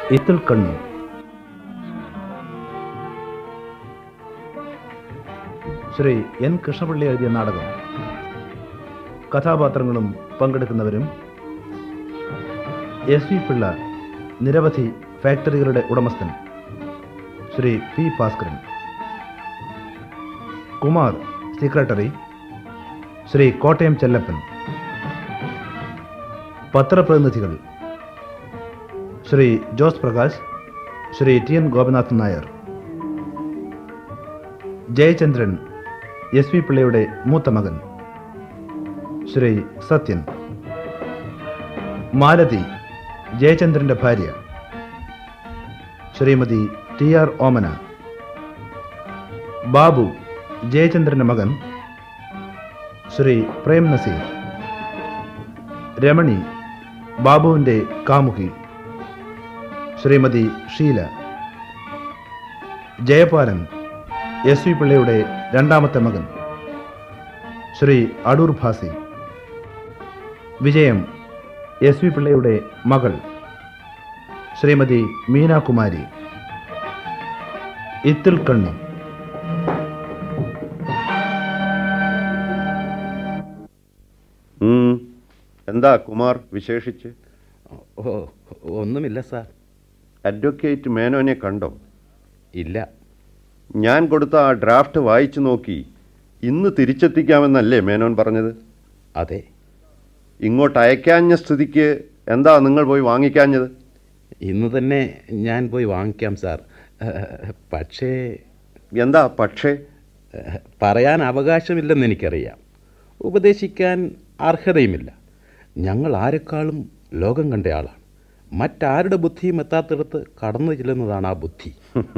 ഇത്തിൽ കണ്ണു ശ്രീ എൻ കൃഷ്ണപിള്ളി എഴുതിയ നാടകം കഥാപാത്രങ്ങളും പങ്കെടുക്കുന്നവരും എസ് വി പിള്ള നിരവധി ഫാക്ടറികളുടെ ഉടമസ്ഥൻ ശ്രീ പി ഭാസ്കരൻ കുമാർ സെക്രട്ടറി ശ്രീ കോട്ടയം ചെല്ലപ്പൻ പത്രപ്രതിനിധികൾ Shri Jose Prakash Shri T N Gopanathan Nair Jayachandran S V പിള്ളയുടെ മൂത്ത മകൻ ശ്രീ സത്യൻ മാലതി ജയചന്ദ്രന്റെ ഭാര്യ ശ്രീമതി ടി ആർ ഓമന ബാബു ജയചന്ദ്രന്റെ മകൻ ശ്രീ പ്രേം നസീർ രമണി ബാബുവിൻ്റെ കാമുകി ശ്രീമതി ഷീല ജയപാലൻ എസ് വി പിള്ളയുടെ രണ്ടാമത്തെ മകൻ ശ്രീ അടൂർ ഭാസി വിജയം എസ് വി പിള്ളയുടെ മകൾ ശ്രീമതി മീനാകുമാരി ഇത്തിൽ കണ്ണി ഉം. എന്താ കുമാർ വിശേഷിച്ച് ഓ ഒന്നുമില്ല സാർ അഡ്വക്കേറ്റ് മേനോനെ കണ്ടോ ഇല്ല ഞാൻ കൊടുത്ത ആ ഡ്രാഫ്റ്റ് വായിച്ചു നോക്കി ഇന്ന് തിരിച്ചെത്തിക്കാമെന്നല്ലേ മേനോൻ പറഞ്ഞത് അതെ ഇങ്ങോട്ട് അയക്കാഞ്ഞ സ്ഥിതിക്ക് എന്താ നിങ്ങൾ പോയി വാങ്ങിക്കാഞ്ഞത് ഇന്ന് തന്നെ ഞാൻ പോയി വാങ്ങിക്കാം സാർ ഏഹ്, പക്ഷേ എന്താ പക്ഷേ ഏഹ്, പറയാൻ അവകാശമില്ലെന്ന് എനിക്കറിയാം ഉപദേശിക്കാൻ അർഹതയുമില്ല ഞങ്ങൾ ആരെക്കാളും ലോകം കണ്ട ആളാണ് മറ്റാരുടെ ബുദ്ധിയും എത്താത്തിടത്ത് കടന്നു ചെല്ലുന്നതാണ് ആ ബുദ്ധി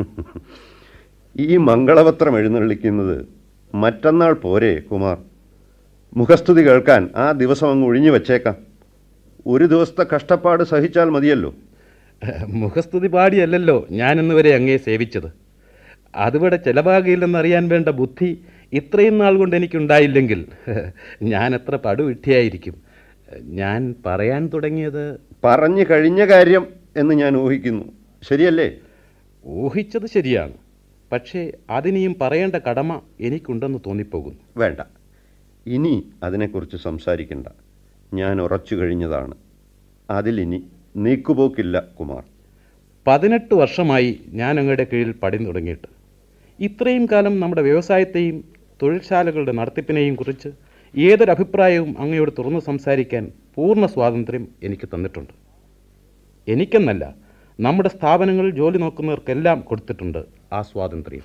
ഈ മംഗളപത്രം എഴുന്നള്ളിക്കുന്നത് മറ്റന്നാൾ പോരെ കുമാർ മുഖസ്തുതി കേൾക്കാൻ ആ ദിവസം അങ്ങ് ഒഴിഞ്ഞു വച്ചേക്കാം ഒരു ദിവസത്തെ കഷ്ടപ്പാട് സഹിച്ചാൽ മതിയല്ലോ ഏഹ്, മുഖസ്തുതി പാടിയല്ലല്ലോ ഞാൻ ഇന്നുവരെ അങ്ങേ സേവിച്ചത് അതിവിടെ ചെലവാകില്ലെന്നറിയാൻ വേണ്ട ബുദ്ധി ഇത്രയും നാൾ കൊണ്ട് എനിക്കുണ്ടായില്ലെങ്കിൽ ഞാൻ എത്ര പടുവിട്ടിയായിരിക്കും ഞാൻ പറയാൻ തുടങ്ങിയത് പറഞ്ഞു കഴിഞ്ഞ കാര്യം എന്ന് ഞാൻ ഊഹിക്കുന്നു ശരിയല്ലേ ഊഹിച്ചത് ശരിയാണ് പക്ഷേ അതിനിയും പറയേണ്ട കടമ എനിക്കുണ്ടെന്ന് തോന്നിപ്പോകുന്നു വേണ്ട ഇനി അതിനെക്കുറിച്ച് സംസാരിക്കണ്ട ഞാൻ ഉറച്ചു കഴിഞ്ഞതാണ് അതിലിനി നീക്കുപോക്കില്ല കുമാർ പതിനെട്ട് വർഷമായി ഞാൻ അങ്ങയുടെ കീഴിൽ പടി തുടങ്ങിയിട്ട് ഇത്രയും കാലം നമ്മുടെ വ്യവസായത്തെയും തൊഴിൽശാലകളുടെ നടത്തിപ്പിനെയും കുറിച്ച് ഏതൊരു അഭിപ്രായവും അങ്ങയോട് തുറന്നു സംസാരിക്കാൻ പൂർണ്ണ സ്വാതന്ത്ര്യം എനിക്ക് തന്നിട്ടുണ്ട് എനിക്കെന്നല്ല നമ്മുടെ സ്ഥാപനങ്ങളിൽ ജോലി നോക്കുന്നവർക്കെല്ലാം കൊടുത്തിട്ടുണ്ട് ആ സ്വാതന്ത്ര്യം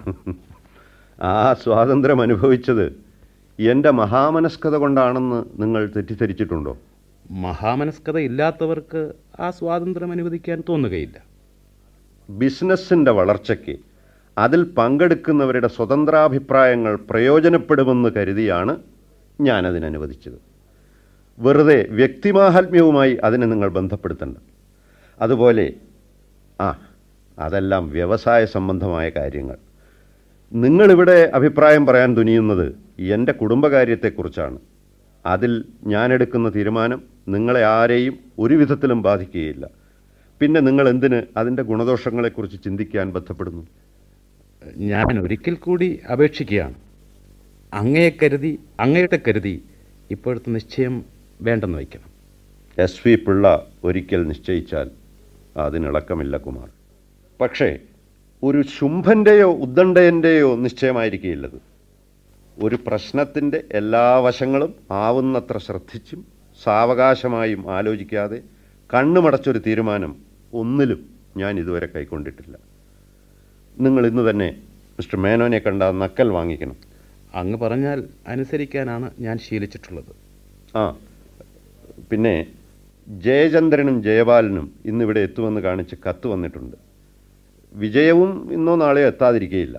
ആ സ്വാതന്ത്ര്യം അനുഭവിച്ചത് എൻ്റെ മഹാമനസ്കത കൊണ്ടാണെന്ന് നിങ്ങൾ തെറ്റിദ്ധരിച്ചിട്ടുണ്ടോ മഹാമനസ്കത ഇല്ലാത്തവർക്ക് ആ സ്വാതന്ത്ര്യം അനുവദിക്കാൻ തോന്നുകയില്ല ബിസിനസ്സിൻ്റെ വളർച്ചയ്ക്ക് അതിൽ പങ്കെടുക്കുന്നവരുടെ സ്വതന്ത്രാഭിപ്രായങ്ങൾ പ്രയോജനപ്പെടുമെന്ന് കരുതിയാണ് ഞാനതിനനുവദിച്ചത് വെറുതെ വ്യക്തിമാഹാത്മ്യവുമായി അതിനെ നിങ്ങൾ ബന്ധപ്പെടുത്തണ്ട അതുപോലെ ആ അതെല്ലാം വ്യവസായ സംബന്ധമായ കാര്യങ്ങൾ നിങ്ങളിവിടെ അഭിപ്രായം പറയാൻ തുനിയുന്നത് എൻ്റെ കുടുംബകാര്യത്തെക്കുറിച്ചാണ് അതിൽ ഞാനെടുക്കുന്ന തീരുമാനം നിങ്ങളെ ആരെയും ഒരു വിധത്തിലും ബാധിക്കുകയില്ല പിന്നെ നിങ്ങൾ എന്തിന് അതിൻ്റെ ഗുണദോഷങ്ങളെക്കുറിച്ച് ചിന്തിക്കാൻ ബന്ധപ്പെടുന്നു ഞാൻ ഒരിക്കൽ കൂടി അപേക്ഷിക്കുകയാണ് അങ്ങയെ കരുതി അങ്ങയുടെ കരുതി ഇപ്പോഴത്തെ നിശ്ചയം വേണ്ടെന്ന് വയ്ക്കണം എസ് വി പിള്ള ഒരിക്കൽ നിശ്ചയിച്ചാൽ അതിനിളക്കമില്ല കുമാർ പക്ഷേ ഒരു ശുംഭൻ്റെയോ ഉദ്ദണ്ഡയൻ്റെയോ നിശ്ചയമായിരിക്കില്ലത് ഒരു പ്രശ്നത്തിൻ്റെ എല്ലാ വശങ്ങളും ആവുന്നത്ര ശ്രദ്ധിച്ചും സാവകാശമായും ആലോചിക്കാതെ കണ്ണുമടച്ചൊരു തീരുമാനം ഒന്നിലും ഞാൻ ഇതുവരെ കൈക്കൊണ്ടിട്ടില്ല നിങ്ങൾ ഇന്ന് തന്നെ മിസ്റ്റർ മേനോനെ കണ്ട ആ നക്കൽ വാങ്ങിക്കണം അങ്ങ് പറഞ്ഞാൽ അനുസരിക്കാനാണ് ഞാൻ ശീലിച്ചിട്ടുള്ളത് ആ പിന്നെ ജയചന്ദ്രനും ജയപാലനും ഇന്നിവിടെ എത്തുമെന്ന് കാണിച്ച് കത്ത് വന്നിട്ടുണ്ട് വിജയവും ഇന്നോ നാളെയോ എത്താതിരിക്കുകയില്ല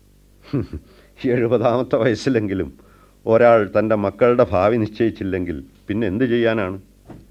എഴുപതാമത്തെ വയസ്സിലെങ്കിലും ഒരാൾ തൻ്റെ മക്കളുടെ ഭാവി നിശ്ചയിച്ചില്ലെങ്കിൽ പിന്നെ എന്ത് ചെയ്യാനാണ്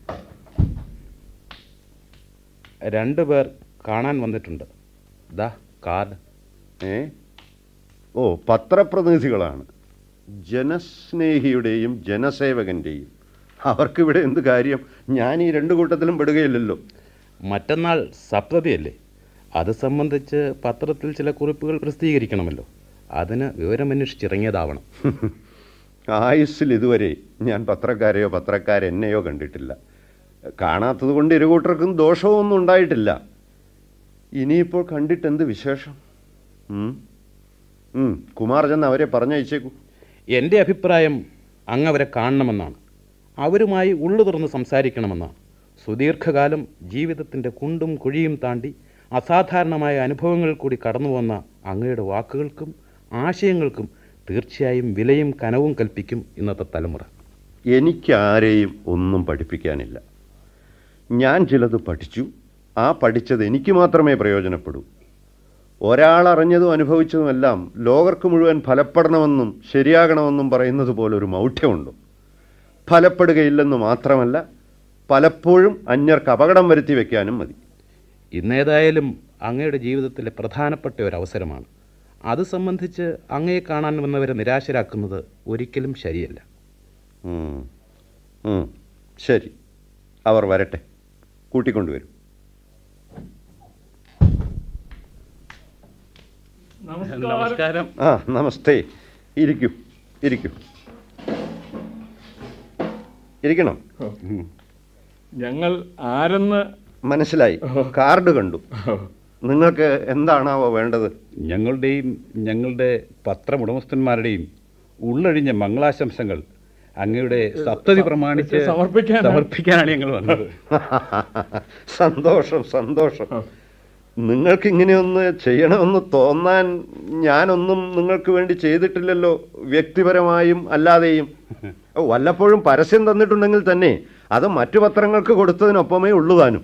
രണ്ടു പേർ കാണാൻ വന്നിട്ടുണ്ട് ദാ കാർഡ് ഏ ഓ പത്രപ്രതിനിധികളാണ് ജനസ്നേഹിയുടെയും ജനസേവകൻ്റെയും അവർക്കിവിടെ എന്ത് കാര്യം ഞാൻ ഈ രണ്ട് കൂട്ടത്തിലും പെടുകയില്ലല്ലോ മറ്റന്നാൾ സപ്തതിയല്ലേ അത് സംബന്ധിച്ച് പത്രത്തിൽ ചില കുറിപ്പുകൾ പ്രസിദ്ധീകരിക്കണമല്ലോ അതിന് വിവരമന്വേഷിച്ചിറങ്ങിയതാവണം ആയുസ്സിൽ ഇതുവരെ ഞാൻ പത്രക്കാരെയോ പത്രക്കാരെന്നെയോ കണ്ടിട്ടില്ല കാണാത്തത് കൊണ്ട് ഇരുകൂട്ടർക്കും ദോഷമൊന്നും ഉണ്ടായിട്ടില്ല ഇനിയിപ്പോൾ കണ്ടിട്ട് എന്ത് വിശേഷം ഉം? ഉം, കുമാർ ചെന്ന് അവരെ പറഞ്ഞയച്ചേക്കൂ എൻ്റെ അഭിപ്രായം അങ്ങ് അവരെ കാണണമെന്നാണ് അവരുമായി ഉള്ളു തുറന്ന് സംസാരിക്കണമെന്നാണ് സുദീർഘകാലം ജീവിതത്തിൻ്റെ കുണ്ടും കുഴിയും താണ്ടി അസാധാരണമായ അനുഭവങ്ങൾ കൂടി കടന്നു വന്ന അങ്ങയുടെ വാക്കുകൾക്കും ആശയങ്ങൾക്കും തീർച്ചയായും വിലയും കനവും കൽപ്പിക്കും ഇന്നത്തെ തലമുറ എനിക്കാരെയും ഒന്നും പഠിപ്പിക്കാനില്ല ഞാൻ ചിലത് പഠിച്ചു ആ പഠിച്ചത് എനിക്ക് മാത്രമേ പ്രയോജനപ്പെടൂ ഒരാൾ അറിഞ്ഞതും അനുഭവിച്ചതുമെല്ലാം ലോകർക്ക് മുഴുവൻ ഫലപ്പെടണമെന്നും ശരിയാകണമെന്നും പറയുന്നത് പോലെ ഒരു മൗഢ്യമുണ്ടോ ഫലപ്പെടുകയില്ലെന്ന് മാത്രമല്ല പലപ്പോഴും അന്യർക്ക് അപകടം വരുത്തി വയ്ക്കാനും മതി ഇന്നേതായാലും അങ്ങയുടെ ജീവിതത്തിലെ പ്രധാനപ്പെട്ട ഒരു അവസരമാണ് അത് സംബന്ധിച്ച് അങ്ങയെ കാണാൻ വന്നവരെ നിരാശരാക്കുന്നത് ഒരിക്കലും ശരിയല്ല ഉം. ഉം. ശരി അവർ വരട്ടെ കൂട്ടിക്കൊണ്ടുവരും നമസ്കാരം ആ നമസ്തേ ഇരിക്കൂ ഇരിക്കൂ ഇരിക്കണം ഞങ്ങൾ ആരെന്ന് മനസ്സിലായി കാർഡ് കണ്ടു നിങ്ങൾക്ക് എന്താണാവോ വേണ്ടത് ഞങ്ങളുടെയും ഞങ്ങളുടെ പത്രമുടമസ്ഥന്മാരുടെയും ഉള്ളഴിഞ്ഞ മംഗളാശംസകൾ അങ്ങയുടെ സപ്തതി പ്രമാണിച്ച് സമർപ്പിക്കാനാണ്. സമർപ്പിക്കാനാണ് ഞങ്ങൾ വന്നത് സന്തോഷം സന്തോഷം നിങ്ങൾക്ക് ഇങ്ങനെയൊന്ന് ചെയ്യണമെന്ന് തോന്നാൻ ഞാനൊന്നും നിങ്ങൾക്ക് വേണ്ടി ചെയ്തിട്ടില്ലല്ലോ വ്യക്തിപരമായും അല്ലാതെയും ഓ, വല്ലപ്പോഴും പരസ്യം തന്നിട്ടുണ്ടെങ്കിൽ തന്നെ അത് മറ്റു പത്രങ്ങൾക്ക് കൊടുത്തതിനൊപ്പമേ ഉള്ളൂ താനും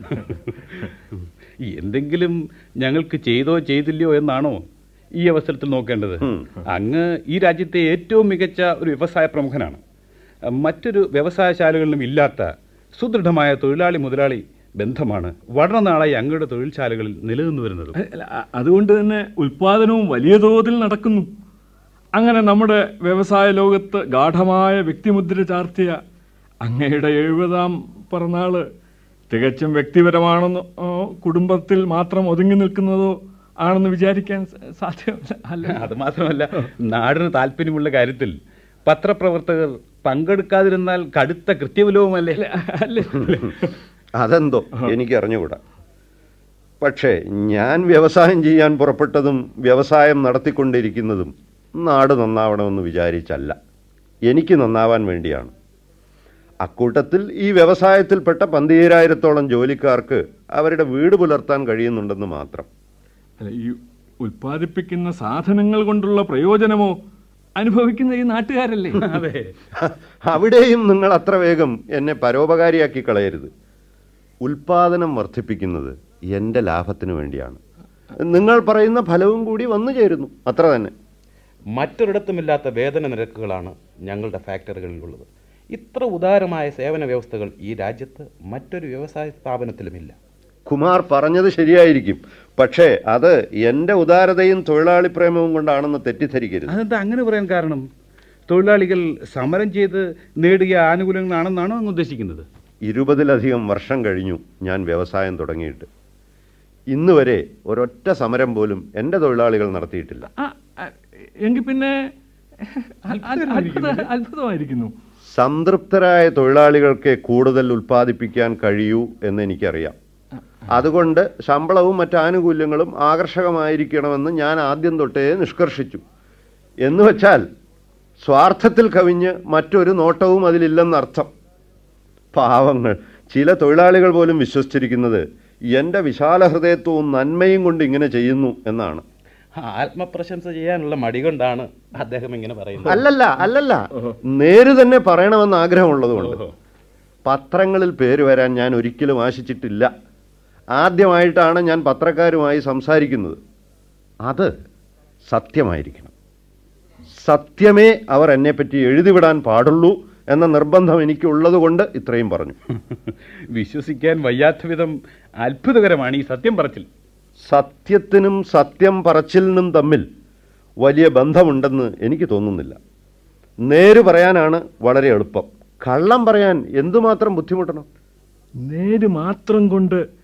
എന്തെങ്കിലും ഞങ്ങൾക്ക് ചെയ്തോ ചെയ്തില്ലയോ എന്നാണോ ഈ അവസരത്തിൽ നോക്കേണ്ടത് ഉം. അങ്ങ് ഈ രാജ്യത്തെ ഏറ്റവും മികച്ച ഒരു വ്യവസായ പ്രമുഖനാണ് മറ്റൊരു വ്യവസായശാലകളിലും ഇല്ലാത്ത സുദൃഢമായ തൊഴിലാളി മുതലാളി ബന്ധമാണ് വളരെ നാളായി അങ്ങയുടെ തൊഴിൽശാലകളിൽ നിലനിന്നു വരുന്നത് അല്ല, അ- അതുകൊണ്ട് തന്നെ ഉൽപാദനവും വലിയ തോതിൽ നടക്കുന്നു അങ്ങനെ നമ്മുടെ വ്യവസായ ലോകത്ത് ഗാഠമായ വ്യക്തിമുദ്ര ചാർത്തിയ അങ്ങയുടെ എഴുപതാം പിറന്നാള് തികച്ചും വ്യക്തിപരമാണെന്നോ ഓ, കുടുംബത്തിൽ മാത്രം ഒതുങ്ങി നിൽക്കുന്നതോ ആണെന്ന് വിചാരിക്കാൻ സ- സാധ്യമല്ല അല്ല അത് മാത്രമല്ല നാടിന് താല്പര്യമുള്ള കാര്യത്തിൽ പത്രപ്രവർത്തകർ പങ്കെടുക്കാതിരുന്നാൽ കടുത്ത കൃത്യവിലോപമല്ലേ അല്ലേ അതെന്തോ എനിക്ക് അറിഞ്ഞുകൂടാ പക്ഷേ ഞാൻ വ്യവസായം ചെയ്യാൻ പുറപ്പെട്ടതും വ്യവസായം നടത്തിക്കൊണ്ടിരിക്കുന്നതും നാട് നന്നാവണമെന്ന് വിചാരിച്ചല്ല എനിക്ക് നന്നാവാൻ വേണ്ടിയാണ് അക്കൂട്ടത്തിൽ ഈ വ്യവസായത്തിൽപ്പെട്ട പന്തീരായിരത്തോളം ജോലിക്കാർക്ക് അവരുടെ വീട് പുലർത്താൻ കഴിയുന്നുണ്ടെന്ന് മാത്രം അല്ല ഈ ഉൽപ്പാദിപ്പിക്കുന്ന സാധനങ്ങൾ കൊണ്ടുള്ള പ്രയോജനമോ അനുഭവിക്കുന്ന ഈ നാട്ടുകാരല്ലേ അതെ അവിടെയും നിങ്ങൾ അത്ര വേഗം എന്നെ പരോപകാരിയാക്കി കളയരുത് ഉൽപാദനം വർദ്ധിപ്പിക്കുന്നത് എൻ്റെ ലാഭത്തിന് വേണ്ടിയാണ് നിങ്ങൾ പറയുന്ന ഫലവും കൂടി വന്നു ചേരുന്നു അത്ര തന്നെ മറ്റൊരിടത്തുമില്ലാത്ത വേതന നിരക്കുകളാണ് ഞങ്ങളുടെ ഫാക്ടറികളിലുള്ളത് ഇത്ര ഉദാരമായ സേവന വ്യവസ്ഥകൾ ഈ രാജ്യത്ത് മറ്റൊരു വ്യവസായ സ്ഥാപനത്തിലുമില്ല കുമാർ പറഞ്ഞത് ശരിയായിരിക്കും പക്ഷേ അത് എൻ്റെ ഉദാരതയും തൊഴിലാളി പ്രേമവും കൊണ്ടാണെന്ന് തെറ്റിദ്ധരിക്കരുത് അതെന്താ അങ്ങനെ പറയാൻ കാരണം തൊഴിലാളികൾ സമരം ചെയ്ത് നേടിയ ആനുകൂല്യങ്ങളാണെന്നാണോ അങ്ങ് ഉദ്ദേശിക്കുന്നത് ഇരുപതിലധികം വർഷം കഴിഞ്ഞു ഞാൻ വ്യവസായം തുടങ്ങിയിട്ട് ഇന്ന് വരെ ഒരൊറ്റ സമരം പോലും എൻ്റെ തൊഴിലാളികൾ നടത്തിയിട്ടില്ല ആ, ആ, എങ്കിൽ പിന്നെ അത്ഭുത- അത്ഭുതമായിരിക്കുന്നു സംതൃപ്തരായ തൊഴിലാളികൾക്ക് കൂടുതൽ ഉൽപ്പാദിപ്പിക്കാൻ കഴിയൂ എന്ന് എനിക്കറിയാം അതുകൊണ്ട് ശമ്പളവും മറ്റ് ആനുകൂല്യങ്ങളും ആകർഷകമായിരിക്കണമെന്ന് ഞാൻ ആദ്യം തൊട്ടേ നിഷ്കർഷിച്ചു എന്ന് വെച്ചാൽ സ്വാർത്ഥത്തിൽ കവിഞ്ഞ് മറ്റൊരു നോട്ടവും അതിലില്ലെന്നർത്ഥം പാവങ്ങൾ ചില തൊഴിലാളികൾ പോലും വിശ്വസിച്ചിരിക്കുന്നത് എൻ്റെ വിശാല ഹൃദയത്വവും നന്മയും കൊണ്ട് ഇങ്ങനെ ചെയ്യുന്നു എന്നാണ് ആത്മപ്രശംസ ചെയ്യാനുള്ള മടി കൊണ്ടാണ് അദ്ദേഹം ഇങ്ങനെ പറയുന്നത് അല്ലല്ല അല്ലല്ല നേര് തന്നെ പറയണമെന്ന് ആഗ്രഹമുള്ളതുകൊണ്ട് പത്രങ്ങളിൽ പേര് വരാൻ ഞാൻ ഒരിക്കലും ആശിച്ചിട്ടില്ല ആദ്യമായിട്ടാണ് ഞാൻ പത്രക്കാരുമായി സംസാരിക്കുന്നത് അത് സത്യമായിരിക്കണം സത്യമേ അവർ എന്നെപ്പറ്റി എഴുതിവിടാൻ പാടുള്ളൂ എന്ന നിർബന്ധം എനിക്കുള്ളത് കൊണ്ട് ഇത്രയും പറഞ്ഞു വിശ്വസിക്കാൻ വയ്യാത്ത വിധം അത്ഭുതകരമാണ് ഈ സത്യം പറച്ചിൽ സത്യത്തിനും സത്യം പറച്ചിലിനും തമ്മിൽ വലിയ ബന്ധമുണ്ടെന്ന് എനിക്ക് തോന്നുന്നില്ല നേര് പറയാനാണ് വളരെ എളുപ്പം കള്ളം പറയാൻ എന്തുമാത്രം ബുദ്ധിമുട്ടണം നേര് മാത്രം കൊണ്ട്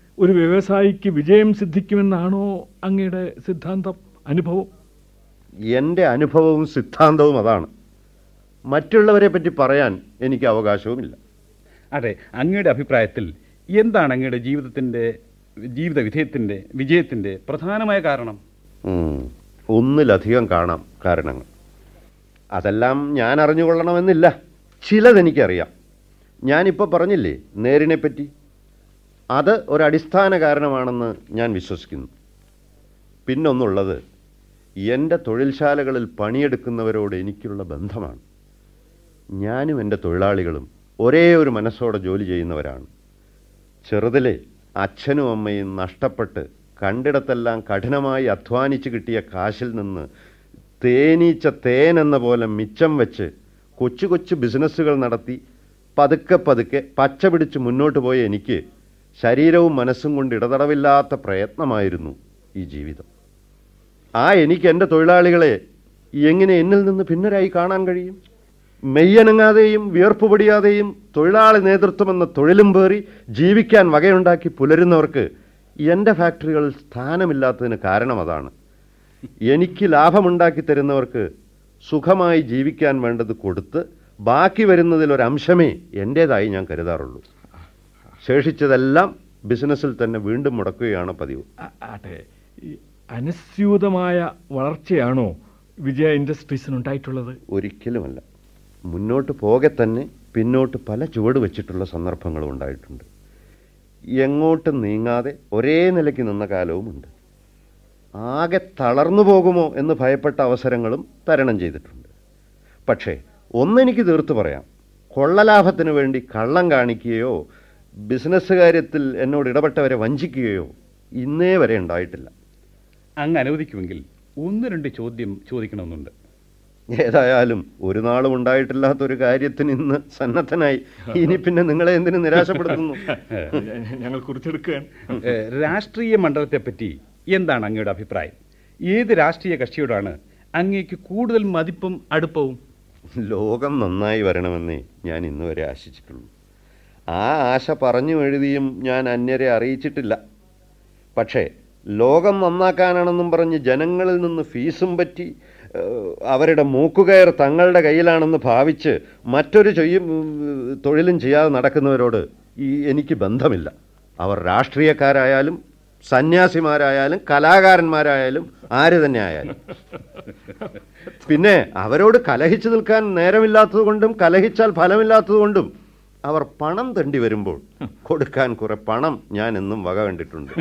ഒരു വ്യവസായിക്ക് വിജയം സിദ്ധിക്കുമെന്നാണോ അങ്ങയുടെ സിദ്ധാന്തം അനുഭവം എൻ്റെ അനുഭവവും സിദ്ധാന്തവും അതാണ് മറ്റുള്ളവരെ പറ്റി പറയാൻ എനിക്ക് അവകാശവുമില്ല അതെ അങ്ങയുടെ അഭിപ്രായത്തിൽ എന്താണ് അങ്ങയുടെ ജീവിതത്തിൻ്റെ ജീവിത വിജയത്തിൻ്റെ വിജയത്തിൻ്റെ പ്രധാനമായ കാരണം ഉം. ഒന്നിലധികം കാണാം കാരണങ്ങൾ അതെല്ലാം ഞാൻ അറിഞ്ഞുകൊള്ളണമെന്നില്ല ചിലതെനിക്കറിയാം ഞാനിപ്പോൾ പറഞ്ഞില്ലേ നേരിനെ പറ്റി അത് ഒരടിസ്ഥാന കാരണമാണെന്ന് ഞാൻ വിശ്വസിക്കുന്നു പിന്നൊന്നുള്ളത് എൻ്റെ തൊഴിൽശാലകളിൽ പണിയെടുക്കുന്നവരോട് എനിക്കുള്ള ബന്ധമാണ് ഞാനും എൻ്റെ തൊഴിലാളികളും ഒരേ ഒരു മനസ്സോടെ ജോലി ചെയ്യുന്നവരാണ് ചെറുതിലെ അച്ഛനും അമ്മയും നഷ്ടപ്പെട്ട് കണ്ടിടത്തെല്ലാം കഠിനമായി അധ്വാനിച്ച് കിട്ടിയ കാശിൽ നിന്ന് തേനീച്ച തേൻ എന്ന പോലെ മിച്ചം വെച്ച് കൊച്ചു കൊച്ചു ബിസിനസ്സുകൾ നടത്തി പതുക്കെ പതുക്കെ പച്ച പിടിച്ച് മുന്നോട്ട് പോയ എനിക്ക് ശരീരവും മനസ്സും കൊണ്ട് ഇടതടവില്ലാത്ത പ്രയത്നമായിരുന്നു ഈ ജീവിതം ആ എനിക്ക് എൻ്റെ തൊഴിലാളികളെ എങ്ങനെ എന്നിൽ നിന്ന് ഭിന്നരായി കാണാൻ കഴിയും മെയ്യനങ്ങാതെയും വിയർപ്പ് പൊടിയാതെയും തൊഴിലാളി നേതൃത്വമെന്ന തൊഴിലും പേറി ജീവിക്കാൻ വകയുണ്ടാക്കി പുലരുന്നവർക്ക് എൻ്റെ ഫാക്ടറികളിൽ സ്ഥാനമില്ലാത്തതിന് കാരണം അതാണ് എനിക്ക് ലാഭമുണ്ടാക്കി തരുന്നവർക്ക് സുഖമായി ജീവിക്കാൻ വേണ്ടത് കൊടുത്ത് ബാക്കി വരുന്നതിലൊരംശമേ എൻ്റേതായി ഞാൻ കരുതാറുള്ളൂ ശേഷിച്ചതെല്ലാം ബിസിനസ്സിൽ തന്നെ വീണ്ടും മുടക്കുകയാണ് പതിവ് ആ- ആട്ടെ ഈ അനുസ്യൂതമായ വളർച്ചയാണോ വിജയ ഇൻഡസ്ട്രീസിനുണ്ടായിട്ടുള്ളത് ഒരിക്കലുമല്ല മുന്നോട്ട് പോകെ തന്നെ പിന്നോട്ട് പല ചുവട് വെച്ചിട്ടുള്ള സന്ദർഭങ്ങളും ഉണ്ടായിട്ടുണ്ട് എങ്ങോട്ടും നീങ്ങാതെ ഒരേ നിലയ്ക്ക് നിന്ന കാലവുമുണ്ട് ആകെ തളർന്നു പോകുമോ എന്ന് ഭയപ്പെട്ട അവസരങ്ങളും തരണം ചെയ്തിട്ടുണ്ട് പക്ഷേ ഒന്നെനിക്ക് തീർത്തു പറയാം കൊള്ളലാഭത്തിന് വേണ്ടി കള്ളം കാണിക്കുകയോ ബിസിനസ് കാര്യത്തിൽ എന്നോട് ഇടപെട്ടവരെ വഞ്ചിക്കുകയോ ഇന്നേ വരെ ഉണ്ടായിട്ടില്ല അങ്ങ് അനുവദിക്കുമെങ്കിൽ ഒന്ന് രണ്ട് ചോദ്യം ചോദിക്കണമെന്നുണ്ട് ഏതായാലും ഒരു നാളും ഉണ്ടായിട്ടില്ലാത്തൊരു കാര്യത്തിന് ഇന്ന് സന്നദ്ധനായി ഇനി പിന്നെ നിങ്ങളെ എന്തിനു നിരാശപ്പെടുത്തുന്നു ഞങ്ങൾ കുറിച്ചെടുക്കുകയാണ് ഏഹ്, രാഷ്ട്രീയ മണ്ഡലത്തെപ്പറ്റി എന്താണ് അങ്ങയുടെ അഭിപ്രായം ഏത് രാഷ്ട്രീയ കക്ഷിയോടാണ് അങ്ങേക്ക് കൂടുതൽ മതിപ്പും അടുപ്പവും ലോകം നന്നായി വരണമെന്നേ ഞാൻ ഇന്ന് വരെ ആശിച്ചിട്ടുള്ളൂ ആ ആശ പറഞ്ഞു എഴുതിയും ഞാൻ അന്യരെ അറിയിച്ചിട്ടില്ല പക്ഷേ ലോകം നന്നാക്കാനാണെന്നും പറഞ്ഞ് ജനങ്ങളിൽ നിന്ന് ഫീസും പറ്റി ഏഹ്, അവരുടെ മൂക്കുകയർ തങ്ങളുടെ കയ്യിലാണെന്ന് ഭാവിച്ച് മറ്റൊരു ചെയ്യും ഏഹ്, തൊഴിലും ചെയ്യാതെ നടക്കുന്നവരോട് ഈ എനിക്ക് ബന്ധമില്ല അവർ രാഷ്ട്രീയക്കാരായാലും സന്യാസിമാരായാലും കലാകാരന്മാരായാലും ആര് തന്നെ ആയാലും പിന്നെ അവരോട് കലഹിച്ചു നിൽക്കാൻ നേരമില്ലാത്തതുകൊണ്ടും കലഹിച്ചാൽ ഫലമില്ലാത്തതുകൊണ്ടും അവർ പണം തണ്ടി വരുമ്പോൾ കൊടുക്കാൻ കുറെ പണം ഞാൻ എന്നും വക കണ്ടിട്ടുണ്ട്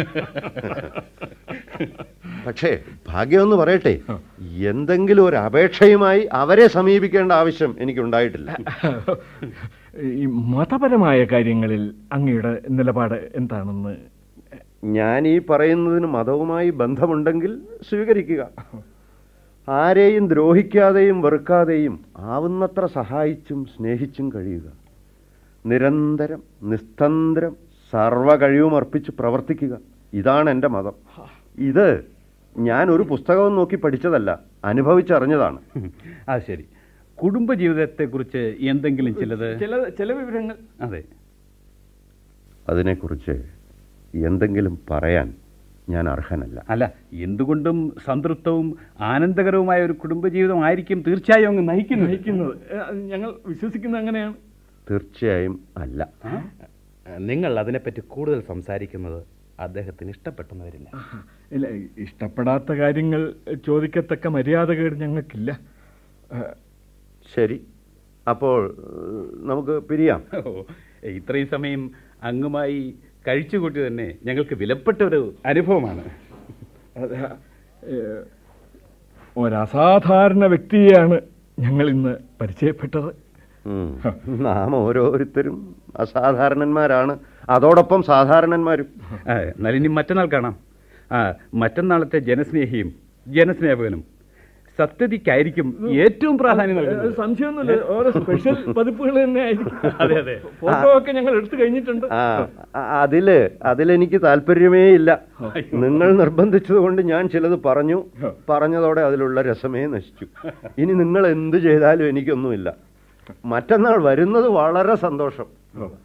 പക്ഷേ ഭാഗ്യമെന്ന് പറയട്ടെ എന്തെങ്കിലും ഒരു അപേക്ഷയുമായി അവരെ സമീപിക്കേണ്ട ആവശ്യം എനിക്കുണ്ടായിട്ടില്ല ഈ മതപരമായ കാര്യങ്ങളിൽ അങ്ങയുടെ നിലപാട് എന്താണെന്ന് ഞാൻ ഈ പറയുന്നതിന് മതവുമായി ബന്ധമുണ്ടെങ്കിൽ സ്വീകരിക്കുക ആരെയും ദ്രോഹിക്കാതെയും വെറുക്കാതെയും ആവുന്നത്ര സഹായിച്ചും സ്നേഹിച്ചും കഴിയുക നിരന്തരം നിസ്തന്ത്രം സർവ കഴിവും അർപ്പിച്ച് പ്രവർത്തിക്കുക ഇതാണ് എൻ്റെ മതം ഇത് ഞാൻ ഒരു പുസ്തകവും നോക്കി പഠിച്ചതല്ല അനുഭവിച്ചറിഞ്ഞതാണ് അത് ശരി കുടുംബജീവിതത്തെക്കുറിച്ച് എന്തെങ്കിലും ചിലത് ചില ചില വിവരങ്ങൾ അതെ അതിനെക്കുറിച്ച് എന്തെങ്കിലും പറയാൻ ഞാൻ അർഹനല്ല അല്ല എന്തുകൊണ്ടും സംതൃപ്തവും ആനന്ദകരവുമായ ഒരു കുടുംബജീവിതമായിരിക്കും തീർച്ചയായും അങ്ങ് നയിക്കുന്നത് നയിക്കുന്നത് ഏഹ്, ഞങ്ങൾ വിശ്വസിക്കുന്നത് അങ്ങനെയാണ് തീർച്ചയായും അല്ല നിങ്ങൾ അതിനെപ്പറ്റി കൂടുതൽ സംസാരിക്കുന്നത് അദ്ദേഹത്തിന് ഇഷ്ടപ്പെട്ടെന്ന് വരില്ല ഇല്ല ഇഷ്ടപ്പെടാത്ത കാര്യങ്ങൾ ചോദിക്കത്തക്ക മര്യാദകേട് ഞങ്ങൾക്കില്ല ഏഹ്, ശരി അപ്പോൾ ഏഹ്, നമുക്ക് പിരിയാം ഓ, ഇത്രയും സമയം അങ്ങുമായി കഴിച്ചുകൂട്ടി തന്നെ ഞങ്ങൾക്ക് വിലപ്പെട്ട ഒരു അനുഭവമാണ് അത്, ഏഹ്, ഒരസാധാരണ വ്യക്തിയെയാണ് ഞങ്ങൾ ഇന്ന് പരിചയപ്പെട്ടത് ഉം. നാം ഓരോരുത്തരും അസാധാരണന്മാരാണ് അതോടൊപ്പം സാധാരണന്മാരും ആ, എന്നാൽ ഇനി മറ്റന്നാൾ കാണാം ആ മറ്റന്നാളത്തെ ജനസ്നേഹിയും ജനസ്നേഹകനും സത്യതിക്കായിരിക്കും ഏറ്റവും പ്രാധാന്യം അത് നൽകുന്നത് സംശയമൊന്നുമില്ല ഓരോ സ്പെഷ്യൽ പതിപ്പുകൾ തന്നെ ആയിരിക്കും അതെ, അതെ. ഫോട്ടോ ഒക്കെ ഞങ്ങൾ എടുത്തു കഴിഞ്ഞിട്ടുണ്ട് ആ അ- അതില് അതിലെനിക്ക് താല്പര്യമേ ഇല്ല നിങ്ങൾ നിർബന്ധിച്ചത് കൊണ്ട് ഞാൻ ചിലത് പറഞ്ഞു പറഞ്ഞതോടെ അതിലുള്ള രസമേ നശിച്ചു ഇനി നിങ്ങൾ എന്ത് ചെയ്താലും എനിക്കൊന്നുമില്ല മറ്റന്നാൾ വരുന്നത് വളരെ സന്തോഷം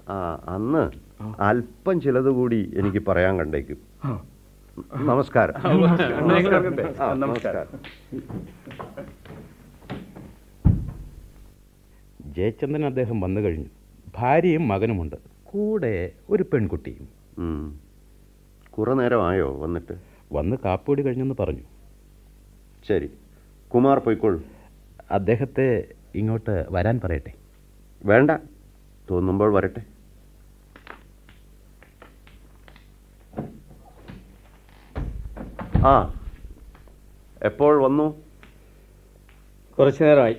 ആ അന്ന് അല്പം ചിലത് കൂടി എനിക്ക് പറയാൻ കണ്ടേക്കും നമസ്കാരം ആ, നമസ്കാരം ജയചന്ദ്രൻ അദ്ദേഹം വന്നു കഴിഞ്ഞു ഭാര്യയും മകനുമുണ്ട് കൂടെ ഒരു പെൺകുട്ടിയും ഉം. കുറെ നേരമായോ വന്നിട്ട് വന്ന് കാപ്പൂടി കഴിഞ്ഞെന്ന് പറഞ്ഞു ശരി കുമാർ പോയിക്കോളൂ അദ്ദേഹത്തെ ഇങ്ങോട്ട് വരാൻ പറയട്ടെ വേണ്ട തോന്നുമ്പോൾ വരട്ടെ ആ എപ്പോൾ വന്നു കുറച്ചു നേരമായി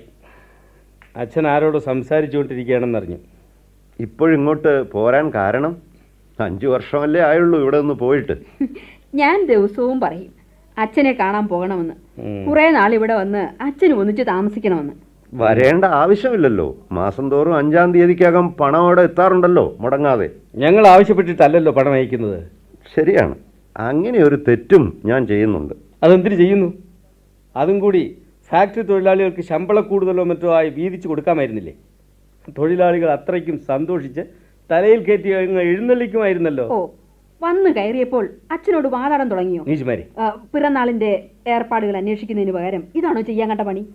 അച്ഛൻ ആരോട് സംസാരിച്ചുകൊണ്ടിരിക്കുകയാണെന്നറിഞ്ഞു ഇപ്പോഴിങ്ങോട്ട് പോരാൻ കാരണം അഞ്ചു വർഷമല്ലേ ആയുള്ളൂ ഇവിടെ നിന്ന് പോയിട്ട് ഞാൻ ദിവസവും പറയും അച്ഛനെ കാണാൻ പോകണമെന്ന് ഉം. കുറെ നാൾ ഇവിടെ വന്ന് അച്ഛനും ഒന്നിച്ച് താമസിക്കണമെന്ന് വരേണ്ട ആവശ്യമില്ലല്ലോ മാസം തോറും അഞ്ചാം തീയതിക്കകം പണം അവിടെ എത്താറുണ്ടല്ലോ മുടങ്ങാതെ ഞങ്ങൾ ആവശ്യപ്പെട്ടിട്ടല്ലല്ലോ പണം അയക്കുന്നത് ശരിയാണ് അങ്ങനെ ഒരു തെറ്റും ഞാൻ ചെയ്യുന്നുണ്ട് അതെന്തിനു ചെയ്യുന്നു അതും കൂടി ഫാക്ടറി തൊഴിലാളികൾക്ക് ശമ്പള കൂടുതലോ മറ്റോ ആയി വീതിച്ചു കൊടുക്കാമായിരുന്നില്ലേ തൊഴിലാളികൾ അത്രയ്ക്കും സന്തോഷിച്ച് തലയിൽ കയറ്റി അങ്ങ് എഴുന്നള്ളിക്കുമായിരുന്നല്ലോ ഓ വന്നു കയറിയപ്പോൾ അച്ഛനോട് വാതാടം തുടങ്ങിയോ നീച്ചുമാരി ആ, പിറന്നാളിന്റെ ഏർപ്പാടുകൾ അന്വേഷിക്കുന്നതിന് പകരം ഇതാണോ ചെയ്യാൻ കണ്ട പണി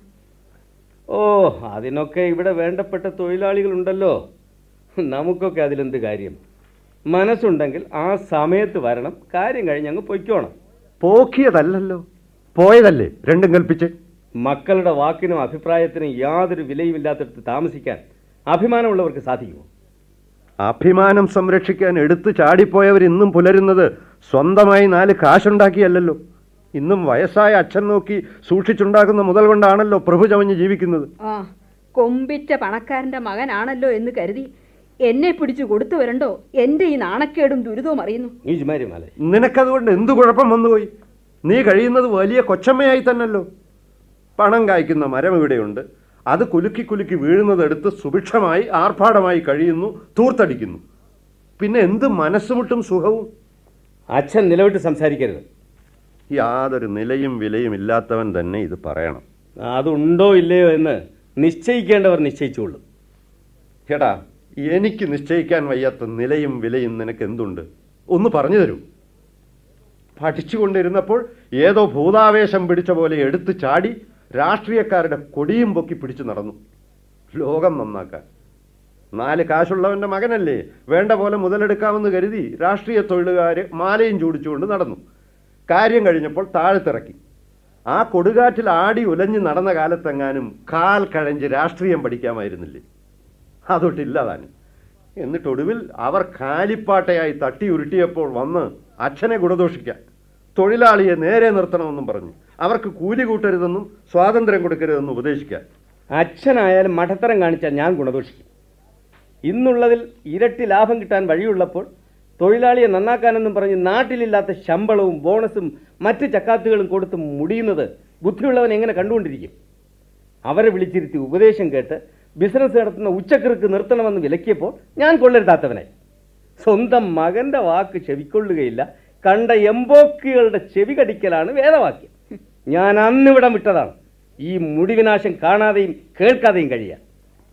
ഓ അതിനൊക്കെ ഇവിടെ വേണ്ടപ്പെട്ട തൊഴിലാളികളുണ്ടല്ലോ നമുക്കൊക്കെ അതിലെന്ത് കാര്യം മനസ്സുണ്ടെങ്കിൽ ആ സമയത്ത് വരണം കാര്യം കഴിഞ്ഞ് അങ്ങ് പൊയ്ക്കോണം പോക്കിയതല്ലല്ലോ പോയതല്ലേ രണ്ടും കൽപ്പിച്ച് മക്കളുടെ വാക്കിനും അഭിപ്രായത്തിനും യാതൊരു വിലയുമില്ലാത്തടത്ത് താമസിക്കാൻ അഭിമാനമുള്ളവർക്ക് സാധിക്കുമോ അഭിമാനം സംരക്ഷിക്കാൻ എടുത്തു ചാടിപ്പോയവർ ഇന്നും പുലരുന്നത് സ്വന്തമായി നാല് കാശുണ്ടാക്കിയല്ലല്ലോ ഇന്നും വയസ്സായ അച്ഛൻ നോക്കി സൂക്ഷിച്ചുണ്ടാക്കുന്ന മുതൽ കൊണ്ടാണല്ലോ പ്രഭു ചമഞ്ഞ് ജീവിക്കുന്നത് ആ കൊമ്പിറ്റ പണക്കാരന്റെ മകനാണല്ലോ എന്ന് കരുതി എന്നെ പിടിച്ചു കൊടുത്തു വരണ്ടോ എന്റെ ഈ നാണക്കേടും ദുരിതവും അറിയുന്നു നീച്ചുമാരി മാല നിനക്കതുകൊണ്ട് എന്തു കുഴപ്പം വന്നുപോയി നീ കഴിയുന്നത് വലിയ കൊച്ചമ്മയായി തന്നല്ലോ പണം കായ്ക്കുന്ന മരം ഇവിടെയുണ്ട് അത് കുലുക്കി കുലുക്കി വീഴുന്നതെടുത്ത് സുഭിക്ഷമായി ആർഭാടമായി കഴിയുന്നു തൂർത്തടിക്കുന്നു പിന്നെ എന്ത് മനസ്സുമുട്ടും സുഖവും അച്ഛൻ നിലവിട്ട് സംസാരിക്കരുത് യാതൊരു നിലയും വിലയും ഇല്ലാത്തവൻ തന്നെ ഇത് പറയണം അതുണ്ടോ ഇല്ലയോ എന്ന് നിശ്ചയിക്കേണ്ടവർ നിശ്ചയിച്ചുകൊള്ളും എടാ എനിക്ക് നിശ്ചയിക്കാൻ വയ്യാത്ത നിലയും വിലയും നിനക്ക് എന്തുണ്ട് ഒന്ന് പറഞ്ഞു തരൂ പഠിച്ചുകൊണ്ടിരുന്നപ്പോൾ ഏതോ ഭൂതാവേശം പിടിച്ച പോലെ എടുത്തു ചാടി രാഷ്ട്രീയക്കാരുടെ കൊടിയും പൊക്കി പിടിച്ചു നടന്നു ലോകം നന്നാക്കാൻ നാല് കാശുള്ളവന്റെ മകനല്ലേ വേണ്ട പോലെ മുതലെടുക്കാമെന്ന് കരുതി രാഷ്ട്രീയ തൊഴിലുകാര് മാലയും ചൂടിച്ചുകൊണ്ട് നടന്നു കാര്യം കഴിഞ്ഞപ്പോൾ താഴത്തിറക്കി ആ കൊടുകാറ്റിൽ ആടി ഉലഞ്ഞ് നടന്ന കാലത്തെങ്ങാനും കാൽ കഴഞ്ച് രാഷ്ട്രീയം പഠിക്കാമായിരുന്നില്ലേ അതൊട്ടില്ല താനും എന്നിട്ട് ഒടുവിൽ അവർ കാലിപ്പാട്ടയായി തട്ടി ഉരുട്ടിയപ്പോൾ വന്ന് അച്ഛനെ ഗുണദോഷിക്കാൻ തൊഴിലാളിയെ നേരെ നിർത്തണമെന്നും പറഞ്ഞു അവർക്ക് കൂലി കൂട്ടരുതെന്നും സ്വാതന്ത്ര്യം കൊടുക്കരുതെന്നും ഉപദേശിക്കാൻ അച്ഛനായാലും മഠത്തരം കാണിച്ചാൽ ഞാൻ ഗുണദോഷിക്കും ഇന്നുള്ളതിൽ ഇരട്ടി ലാഭം കിട്ടാൻ വഴിയുള്ളപ്പോൾ തൊഴിലാളിയെ നന്നാക്കാനെന്നും പറഞ്ഞ് നാട്ടിലില്ലാത്ത ശമ്പളവും ബോണസും മറ്റ് ചക്കാത്തുകളും കൊടുത്ത് മുടിയുന്നത് ബുദ്ധിയുള്ളവൻ എങ്ങനെ കണ്ടുകൊണ്ടിരിക്കും അവരെ വിളിച്ചിരുത്തി ഉപദേശം കേട്ട് ബിസിനസ് നടത്തുന്ന ഉച്ചക്കിറുക്ക് നിർത്തണമെന്ന് വിലക്കിയപ്പോൾ ഞാൻ കൊള്ളരുതാത്തവനായി സ്വന്തം മകന്റെ വാക്ക് ചെവിക്കൊള്ളുകയില്ല കണ്ട എംബോക്കികളുടെ ചെവി കടിക്കലാണ് വേദവാക്യം ഞാൻ അന്നിവിടം വിട്ടതാണ് ഈ മുടിവിനാശം കാണാതെയും കേൾക്കാതെയും കഴിയാൻ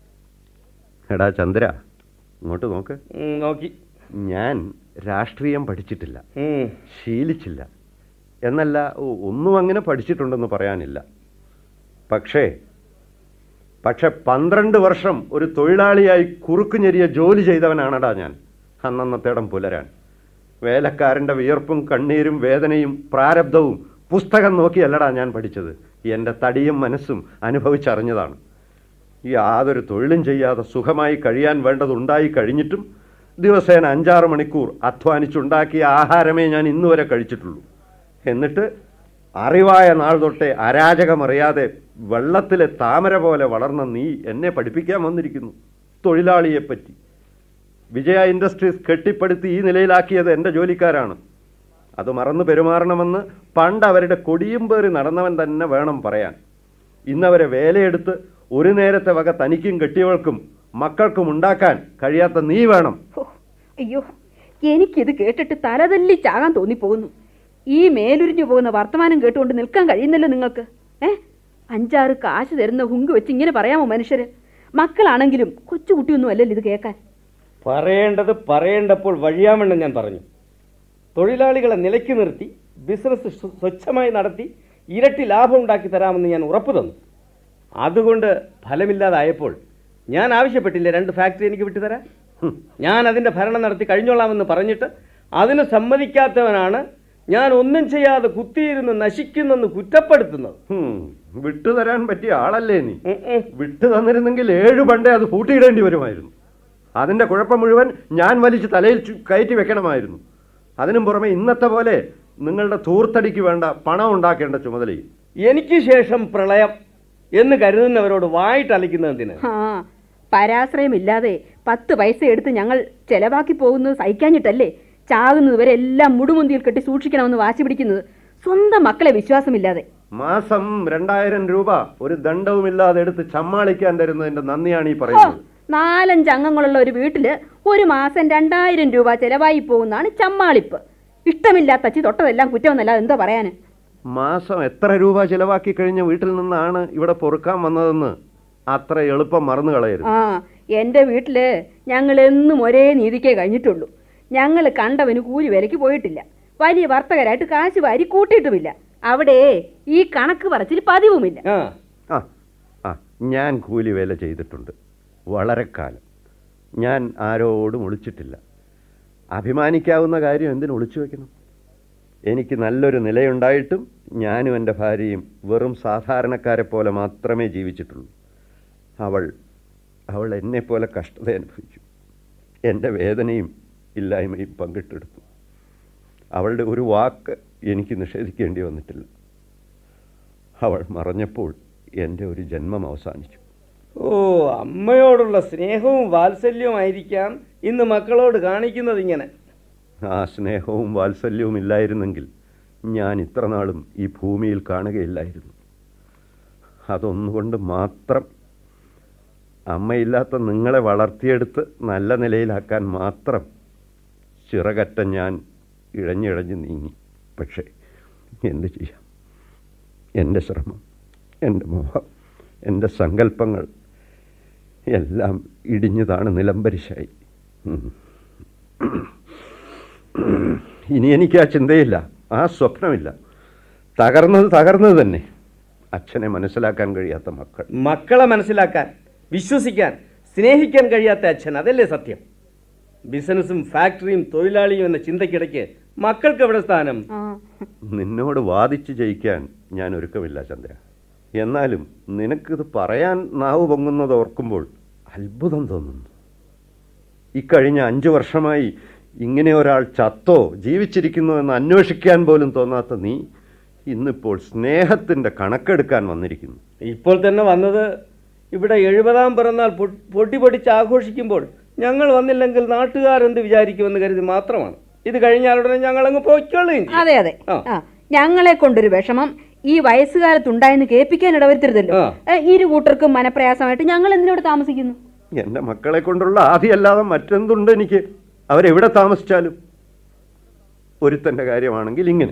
എടാ ചന്ദ്ര ഇങ്ങോട്ട് നോക്ക് ഉം, നോക്കി ഞാൻ രാഷ്ട്രീയം പഠിച്ചിട്ടില്ല ഉം. ശീലിച്ചില്ല എന്നല്ല ഒ- ഒന്നും അങ്ങനെ പഠിച്ചിട്ടുണ്ടെന്ന് പറയാനില്ല പക്ഷേ പക്ഷെ പന്ത്രണ്ട് വർഷം ഒരു തൊഴിലാളിയായി കുറുക്കു ഞെരിയ ജോലി ചെയ്തവനാണടാ ഞാൻ അന്നന്നത്തേടം പുലരാൻ വേലക്കാരൻ്റെ വിയർപ്പും കണ്ണീരും വേദനയും പ്രാരബ്ധവും പുസ്തകം നോക്കിയല്ലടാ ഞാൻ പഠിച്ചത് എൻ്റെ തടിയും മനസ്സും അനുഭവിച്ചറിഞ്ഞതാണ് യാതൊരു തൊഴിലും ചെയ്യാതെ സുഖമായി കഴിയാൻ വേണ്ടതുണ്ടായി കഴിഞ്ഞിട്ടും ദിവസേന അഞ്ചാറ് മണിക്കൂർ അധ്വാനിച്ചുണ്ടാക്കിയ ആഹാരമേ ഞാൻ ഇന്നുവരെ കഴിച്ചിട്ടുള്ളൂ എന്നിട്ട് അറിവായ നാൾ തൊട്ടേ അരാജകമറിയാതെ വെള്ളത്തിലെ താമര പോലെ വളർന്ന നീ എന്നെ പഠിപ്പിക്കാൻ വന്നിരിക്കുന്നു തൊഴിലാളിയെപ്പറ്റി വിജയ ഇൻഡസ്ട്രീസ് കെട്ടിപ്പടുത്തി ഈ നിലയിലാക്കിയത് എൻ്റെ ജോലിക്കാരാണ് അത് മറന്നു പെരുമാറണമെന്ന് പണ്ട് അവരുടെ കൊടിയും പേറി നടന്നവൻ തന്നെ വേണം പറയാൻ ഇന്നവരെ വേലയെടുത്ത് ഒരു നേരത്തെ വക തനിക്കും കെട്ടിയവൾക്കും മക്കൾക്കും ഉണ്ടാക്കാൻ കഴിയാത്ത നീ വേണം ഹോ, അയ്യോ എനിക്കിത് കേട്ടിട്ട് തലതല്ലി ചാകാൻ തോന്നിപ്പോകുന്നു ഈ മേലുരിഞ്ഞു പോകുന്ന വർത്തമാനം കേട്ടുകൊണ്ട് നിൽക്കാൻ കഴിയുന്നല്ലോ നിങ്ങൾക്ക് ഏ അഞ്ചാറ് കാശ് തരുന്ന ഹുങ്ക് വെച്ച് ഇങ്ങനെ പറയാമോ മനുഷ്യര് മക്കളാണെങ്കിലും കൊച്ചുകുട്ടിയൊന്നും അല്ലല്ലോ ഇത് കേൾക്കാൻ പറയേണ്ടത് പറയേണ്ടപ്പോൾ വഴിയാമെന്ന് ഞാൻ പറഞ്ഞു തൊഴിലാളികളെ നിലയ്ക്ക് നിർത്തി ബിസിനസ് സ്വ- സ്വച്ഛമായി നടത്തി ഇരട്ടി ലാഭം ഉണ്ടാക്കി തരാമെന്ന് ഞാൻ ഉറപ്പു തന്നു അതുകൊണ്ട് ഫലമില്ലാതായപ്പോൾ ഞാൻ ആവശ്യപ്പെട്ടില്ലേ രണ്ട് ഫാക്ടറി എനിക്ക് വിട്ടുതരാൻ ഞാൻ അതിൻ്റെ ഭരണം നടത്തി കഴിഞ്ഞോളാമെന്ന് പറഞ്ഞിട്ട് അതിന് സമ്മതിക്കാത്തവനാണ് ഞാൻ ഒന്നും ചെയ്യാതെ കുത്തിയിരുന്ന് നശിക്കുന്നെന്ന് കുറ്റപ്പെടുത്തുന്നത് ഹും, വിട്ടുതരാൻ പറ്റിയ ആളല്ലേ നീ ഉം ഉം. വിട്ടു തന്നിരുന്നെങ്കിൽ ഏഴു പണ്ടേ അത് പൂട്ടിയിടേണ്ടി വരുമായിരുന്നു അതിന്റെ കുഴപ്പം മുഴുവൻ ഞാൻ വലിച്ച് തലയിൽ ചു- കയറ്റി വെക്കണമായിരുന്നു അതിനും പുറമെ ഇന്നത്തെ പോലെ നിങ്ങളുടെ തൂർത്തടിക്ക് വേണ്ട പണം ഉണ്ടാക്കേണ്ട ചുമതലയും എനിക്ക് ശേഷം പ്രളയം എന്ന് കരുതുന്നവരോട് വായിട്ടലയ്ക്കുന്നതിന് ആ പരാശ്രയമില്ലാതെ പത്ത് പൈസ എടുത്ത് ഞങ്ങൾ ചെലവാക്കി പോകുന്നത് സഹിക്കാഞ്ഞിട്ടല്ലേ ചാകുന്നത് വരെ എല്ലാം മുടുമുന്തിയിൽ കെട്ടി സൂക്ഷിക്കണമെന്ന് വാശി പിടിക്കുന്നത് സ്വന്തം മക്കളെ വിശ്വാസമില്ലാതെ മാസം രണ്ടായിരം രൂപ ഒരു ദണ്ഡവുമില്ലാതെ എടുത്ത് ചമ്മാളിക്കാൻ തരുന്നതിന്റെ നന്ദിയാണ് ഈ ഹോ, പറയുന്നത് നാലഞ്ച് അംഗങ്ങളുള്ള ഒരു വീട്ടില് ഒരു മാസം രണ്ടായിരം രൂപ ചെലവായി പോകുന്നതാണ് ചമ്മാളിപ്പ് ഇഷ്ടമില്ലാത്ത അച്ചി തൊട്ടതെല്ലാം കുറ്റമെന്നല്ലാതെ എന്താ പറയാന് മാസം എത്ര രൂപ ചെലവാക്കി കഴിഞ്ഞ വീട്ടിൽ നിന്നാണ് ഇവിടെ പൊറുക്കാൻ വന്നതെന്ന് അത്ര എളുപ്പം മറന്നു കളയരുത് ആ എൻ്റെ വീട്ടില് ഞങ്ങൾ എന്നും ഒരേ നീതിക്കേ കഴിഞ്ഞിട്ടുള്ളൂ ഞങ്ങൾ കണ്ടവന് കൂലി വിലയ്ക്ക് പോയിട്ടില്ല വലിയ വർത്തകരായിട്ട് കാശ് വാരി കൂട്ടിയിട്ടുമില്ല അവിടെ ഈ കണക്ക് പറച്ചിൽ പതിവുമില്ല ആ ആ ആ ഞാൻ കൂലി വേല ചെയ്തിട്ടുണ്ട് വളരെ കാലം ഞാൻ ആരോടും ഒളിച്ചിട്ടില്ല അഭിമാനിക്കാവുന്ന കാര്യം എന്തിനു ഒളിച്ചു വെക്കണം എനിക്ക് നല്ലൊരു നിലയുണ്ടായിട്ടും ഞാനും എൻ്റെ ഭാര്യയും വെറും സാധാരണക്കാരെ പോലെ മാത്രമേ ജീവിച്ചിട്ടുള്ളൂ അവൾ അവൾ എന്നെപ്പോലെ കഷ്ടത അനുഭവിച്ചു എൻ്റെ വേദനയും ഇല്ലായ്മയും പങ്കിട്ടെടുത്തു അവളുടെ ഒരു വാക്ക് എനിക്ക് നിഷേധിക്കേണ്ടി വന്നിട്ടില്ല അവൾ മറഞ്ഞപ്പോൾ എൻ്റെ ഒരു ജന്മം അവസാനിച്ചു ഓ അമ്മയോടുള്ള സ്നേഹവും വാത്സല്യവും ആയിരിക്കാം ഇന്ന് മക്കളോട് കാണിക്കുന്നത് ഇങ്ങനെ ആ സ്നേഹവും വാത്സല്യവും ഇല്ലായിരുന്നെങ്കിൽ ഞാൻ ഇത്ര നാളും ഈ ഭൂമിയിൽ കാണുകയില്ലായിരുന്നു അതൊന്നുകൊണ്ട് മാത്രം അമ്മയില്ലാത്ത നിങ്ങളെ വളർത്തിയെടുത്ത് നല്ല നിലയിലാക്കാൻ മാത്രം ചിറകറ്റ ഞാൻ ഇഴഞ്ഞിഴഞ്ഞ് നീങ്ങി പക്ഷേ എന്ത് ചെയ്യാം എൻ്റെ ശ്രമം എൻ്റെ മോഹം എൻ്റെ സങ്കല്പങ്ങൾ എല്ലാം ഇടിഞ്ഞതാണ് നിലംപരിശായി ഉം. ഇനി എനിക്ക് ആ ചിന്തയില്ല ആ സ്വപ്നമില്ല തകർന്നത് തകർന്നത് തന്നെ അച്ഛനെ മനസ്സിലാക്കാൻ കഴിയാത്ത മക്കൾ മക്കളെ മനസ്സിലാക്കാൻ വിശ്വസിക്കാൻ സ്നേഹിക്കാൻ കഴിയാത്ത അച്ഛൻ അതല്ലേ സത്യം ബിസിനസ്സും ഫാക്ടറിയും തൊഴിലാളിയും എന്ന ചിന്തയ്ക്കിടയ്ക്ക് മക്കൾക്ക് എവിടെ സ്ഥാനം ആ നിന്നോട് വാദിച്ച് ജയിക്കാൻ ഞാൻ ഒരുക്കമില്ല ചന്ദ്ര എന്നാലും നിനക്കിത് പറയാൻ നാവ് പൊങ്ങുന്നത് ഓർക്കുമ്പോൾ അത്ഭുതം തോന്നുന്നു ഇക്കഴിഞ്ഞ അഞ്ചു വർഷമായി ഇങ്ങനെ ഒരാൾ ചത്തോ ജീവിച്ചിരിക്കുന്നു എന്ന് അന്വേഷിക്കാൻ പോലും തോന്നാത്ത നീ ഇന്നിപ്പോൾ സ്നേഹത്തിൻ്റെ കണക്കെടുക്കാൻ വന്നിരിക്കുന്നു ഇപ്പോൾ തന്നെ വന്നത് ഇവിടെ എഴുപതാം പിറന്നാൾ പൊ- പൊട്ടി പൊടിച്ച് ആഘോഷിക്കുമ്പോൾ ഞങ്ങൾ വന്നില്ലെങ്കിൽ നാട്ടുകാരെന്ത് വിചാരിക്കുമെന്ന് കരുതി മാത്രമാണ് ഇത് കഴിഞ്ഞാൽ ഉടനെ ഞങ്ങൾ അങ്ങ് പോയിക്കൊള്ളുകയും ചെയ്യും. അതെ അതെ ആ. ആ ഞങ്ങളെ കൊണ്ടൊരു വിഷമം ഈ വയസ്സുകാലത്തുണ്ടായെന്ന് കേൾപ്പിക്കാൻ ഇടവരുത്തരുതല്ലോ ആ. ഏ, ഇരു കൂട്ടർക്കും മനപ്രയാസമായിട്ട് ഞങ്ങൾ എന്തിനോട് താമസിക്കുന്നു എൻ്റെ മക്കളെ കൊണ്ടുള്ള ആദിയല്ലാതെ മറ്റെന്തുണ്ട് എനിക്ക് അവരെവിടെ താമസിച്ചാലും ഒരുത്തൻ്റെ കാര്യമാണെങ്കിൽ ഇങ്ങനെ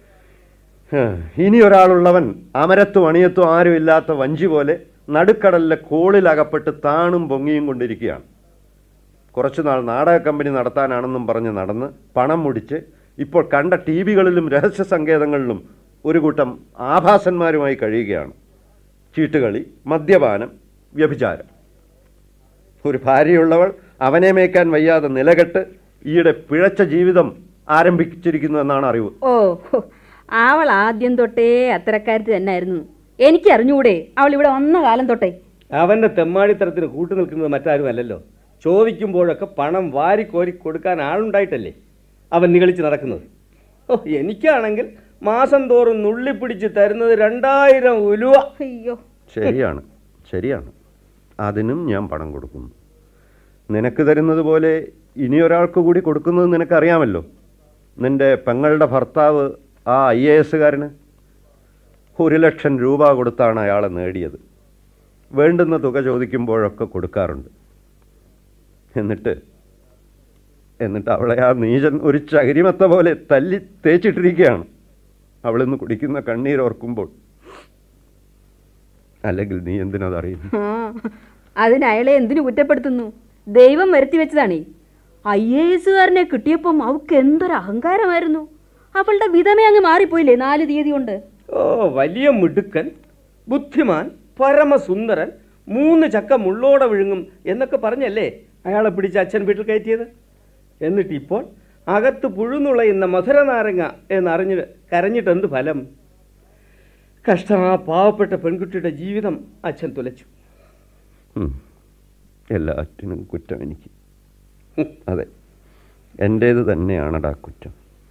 ഹാ, ഇനി ഒരാളുള്ളവൻ അമരത്തും അണിയത്തും ആരും ഇല്ലാത്ത വഞ്ചി പോലെ നടുക്കടലിലെ കോളിലകപ്പെട്ട് താണും പൊങ്ങിയും കൊണ്ടിരിക്കുകയാണ് കുറച്ചുനാൾ നാടക കമ്പനി നടത്താനാണെന്നും പറഞ്ഞ് നടന്ന് പണം മുടിച്ച് ഇപ്പോൾ കണ്ട ടി വികളിലും രഹസ്യ സങ്കേതങ്ങളിലും ഒരു കൂട്ടം ആഭാസന്മാരുമായി കഴിയുകയാണ് ചീട്ടുകളി മദ്യപാനം വ്യഭിചാരം ഒരു ഭാര്യയുള്ളവൾ അവനെ മേയ്ക്കാൻ വയ്യാതെ നിലകെട്ട് ഈയിടെ പിഴച്ച ജീവിതം ആരംഭിച്ചിരിക്കുന്നു എന്നാണ് അറിവ് ഓ ഹോ, അവൾ ആദ്യം തൊട്ടേ അത്തരക്കാരത്ത് തന്നെയായിരുന്നു എനിക്ക് അറിഞ്ഞുകൂടെ അവൾ ഇവിടെ വന്ന കാലം തൊട്ടേ അവന്റെ തെമ്മാടിത്തരത്തിന് കൂട്ടു നിൽക്കുന്നത് മറ്റാരും അല്ലല്ലോ ചോദിക്കുമ്പോഴൊക്കെ പണം വാരിക്കോരി കൊടുക്കാൻ ആളുണ്ടായിട്ടല്ലേ അവൻ നികളിച്ച് നടക്കുന്നത് ഓ എനിക്കാണെങ്കിൽ മാസം തോറും നുള്ളിപ്പിടിച്ച് തരുന്നത് രണ്ടായിരം ഉലുവ അയ്യോ ശരിയാണ് ശരിയാണ് അതിനും ഞാൻ പണം കൊടുക്കുന്നു നിനക്ക് തരുന്നത് പോലെ ഇനിയൊരാൾക്ക് കൂടി കൊടുക്കുന്നത് നിനക്കറിയാമല്ലോ നിന്റെ പെങ്ങളുടെ ഭർത്താവ് ആ ഐ എ എസുകാരന് ഒരു ലക്ഷം രൂപ കൊടുത്താണ് അയാളെ നേടിയത് വേണ്ടുന്ന തുക ചോദിക്കുമ്പോഴൊക്കെ കൊടുക്കാറുണ്ട് എന്നിട്ട് എന്നിട്ട് അവളെ ആ നീചൻ ഒരു ചകിരിമത്ത പോലെ തല്ലി തേച്ചിട്ടിരിക്കുകയാണ് അവളിന്ന് കുടിക്കുന്ന കണ്ണീരോർക്കുമ്പോൾ അല്ലെങ്കിൽ നീ എന്തിനതറിയുന്നു ആ അതിന് അയാളെ എന്തിനു കുറ്റപ്പെടുത്തുന്നു ദൈവം വരുത്തി വെച്ചതാണേ ഐ എ എസുകാരനെ കിട്ടിയപ്പം അവൾക്ക് എന്തൊരു അഹങ്കാരമായിരുന്നു അവളുടെ വിധമേ അങ്ങ് മാറിപ്പോയില്ലേ നാല് തീയതി കൊണ്ട് ഓ വലിയ മിടുക്കൻ ബുദ്ധിമാൻ പരമസുന്ദരൻ മൂന്ന് ചക്ക മുള്ളോടെ വിഴുങ്ങും എന്നൊക്കെ പറഞ്ഞല്ലേ അയാളെ പിടിച്ച് അച്ഛൻ വീട്ടിൽ കയറ്റിയത് എന്നിട്ട് ഇപ്പോൾ അകത്ത് പുഴുന്നുളയുന്ന മധുരനാരങ്ങ എന്നറിഞ്ഞ് കരഞ്ഞിട്ട് എന്ത് ഫലം കഷ്ടം ആ പാവപ്പെട്ട പെൺകുട്ടിയുടെ ജീവിതം അച്ഛൻ തുലച്ചു ഉം. എല്ലാറ്റിനും കുറ്റം എനിക്ക് ഉം, അതെ എൻ്റേത് തന്നെയാണടാ കുറ്റം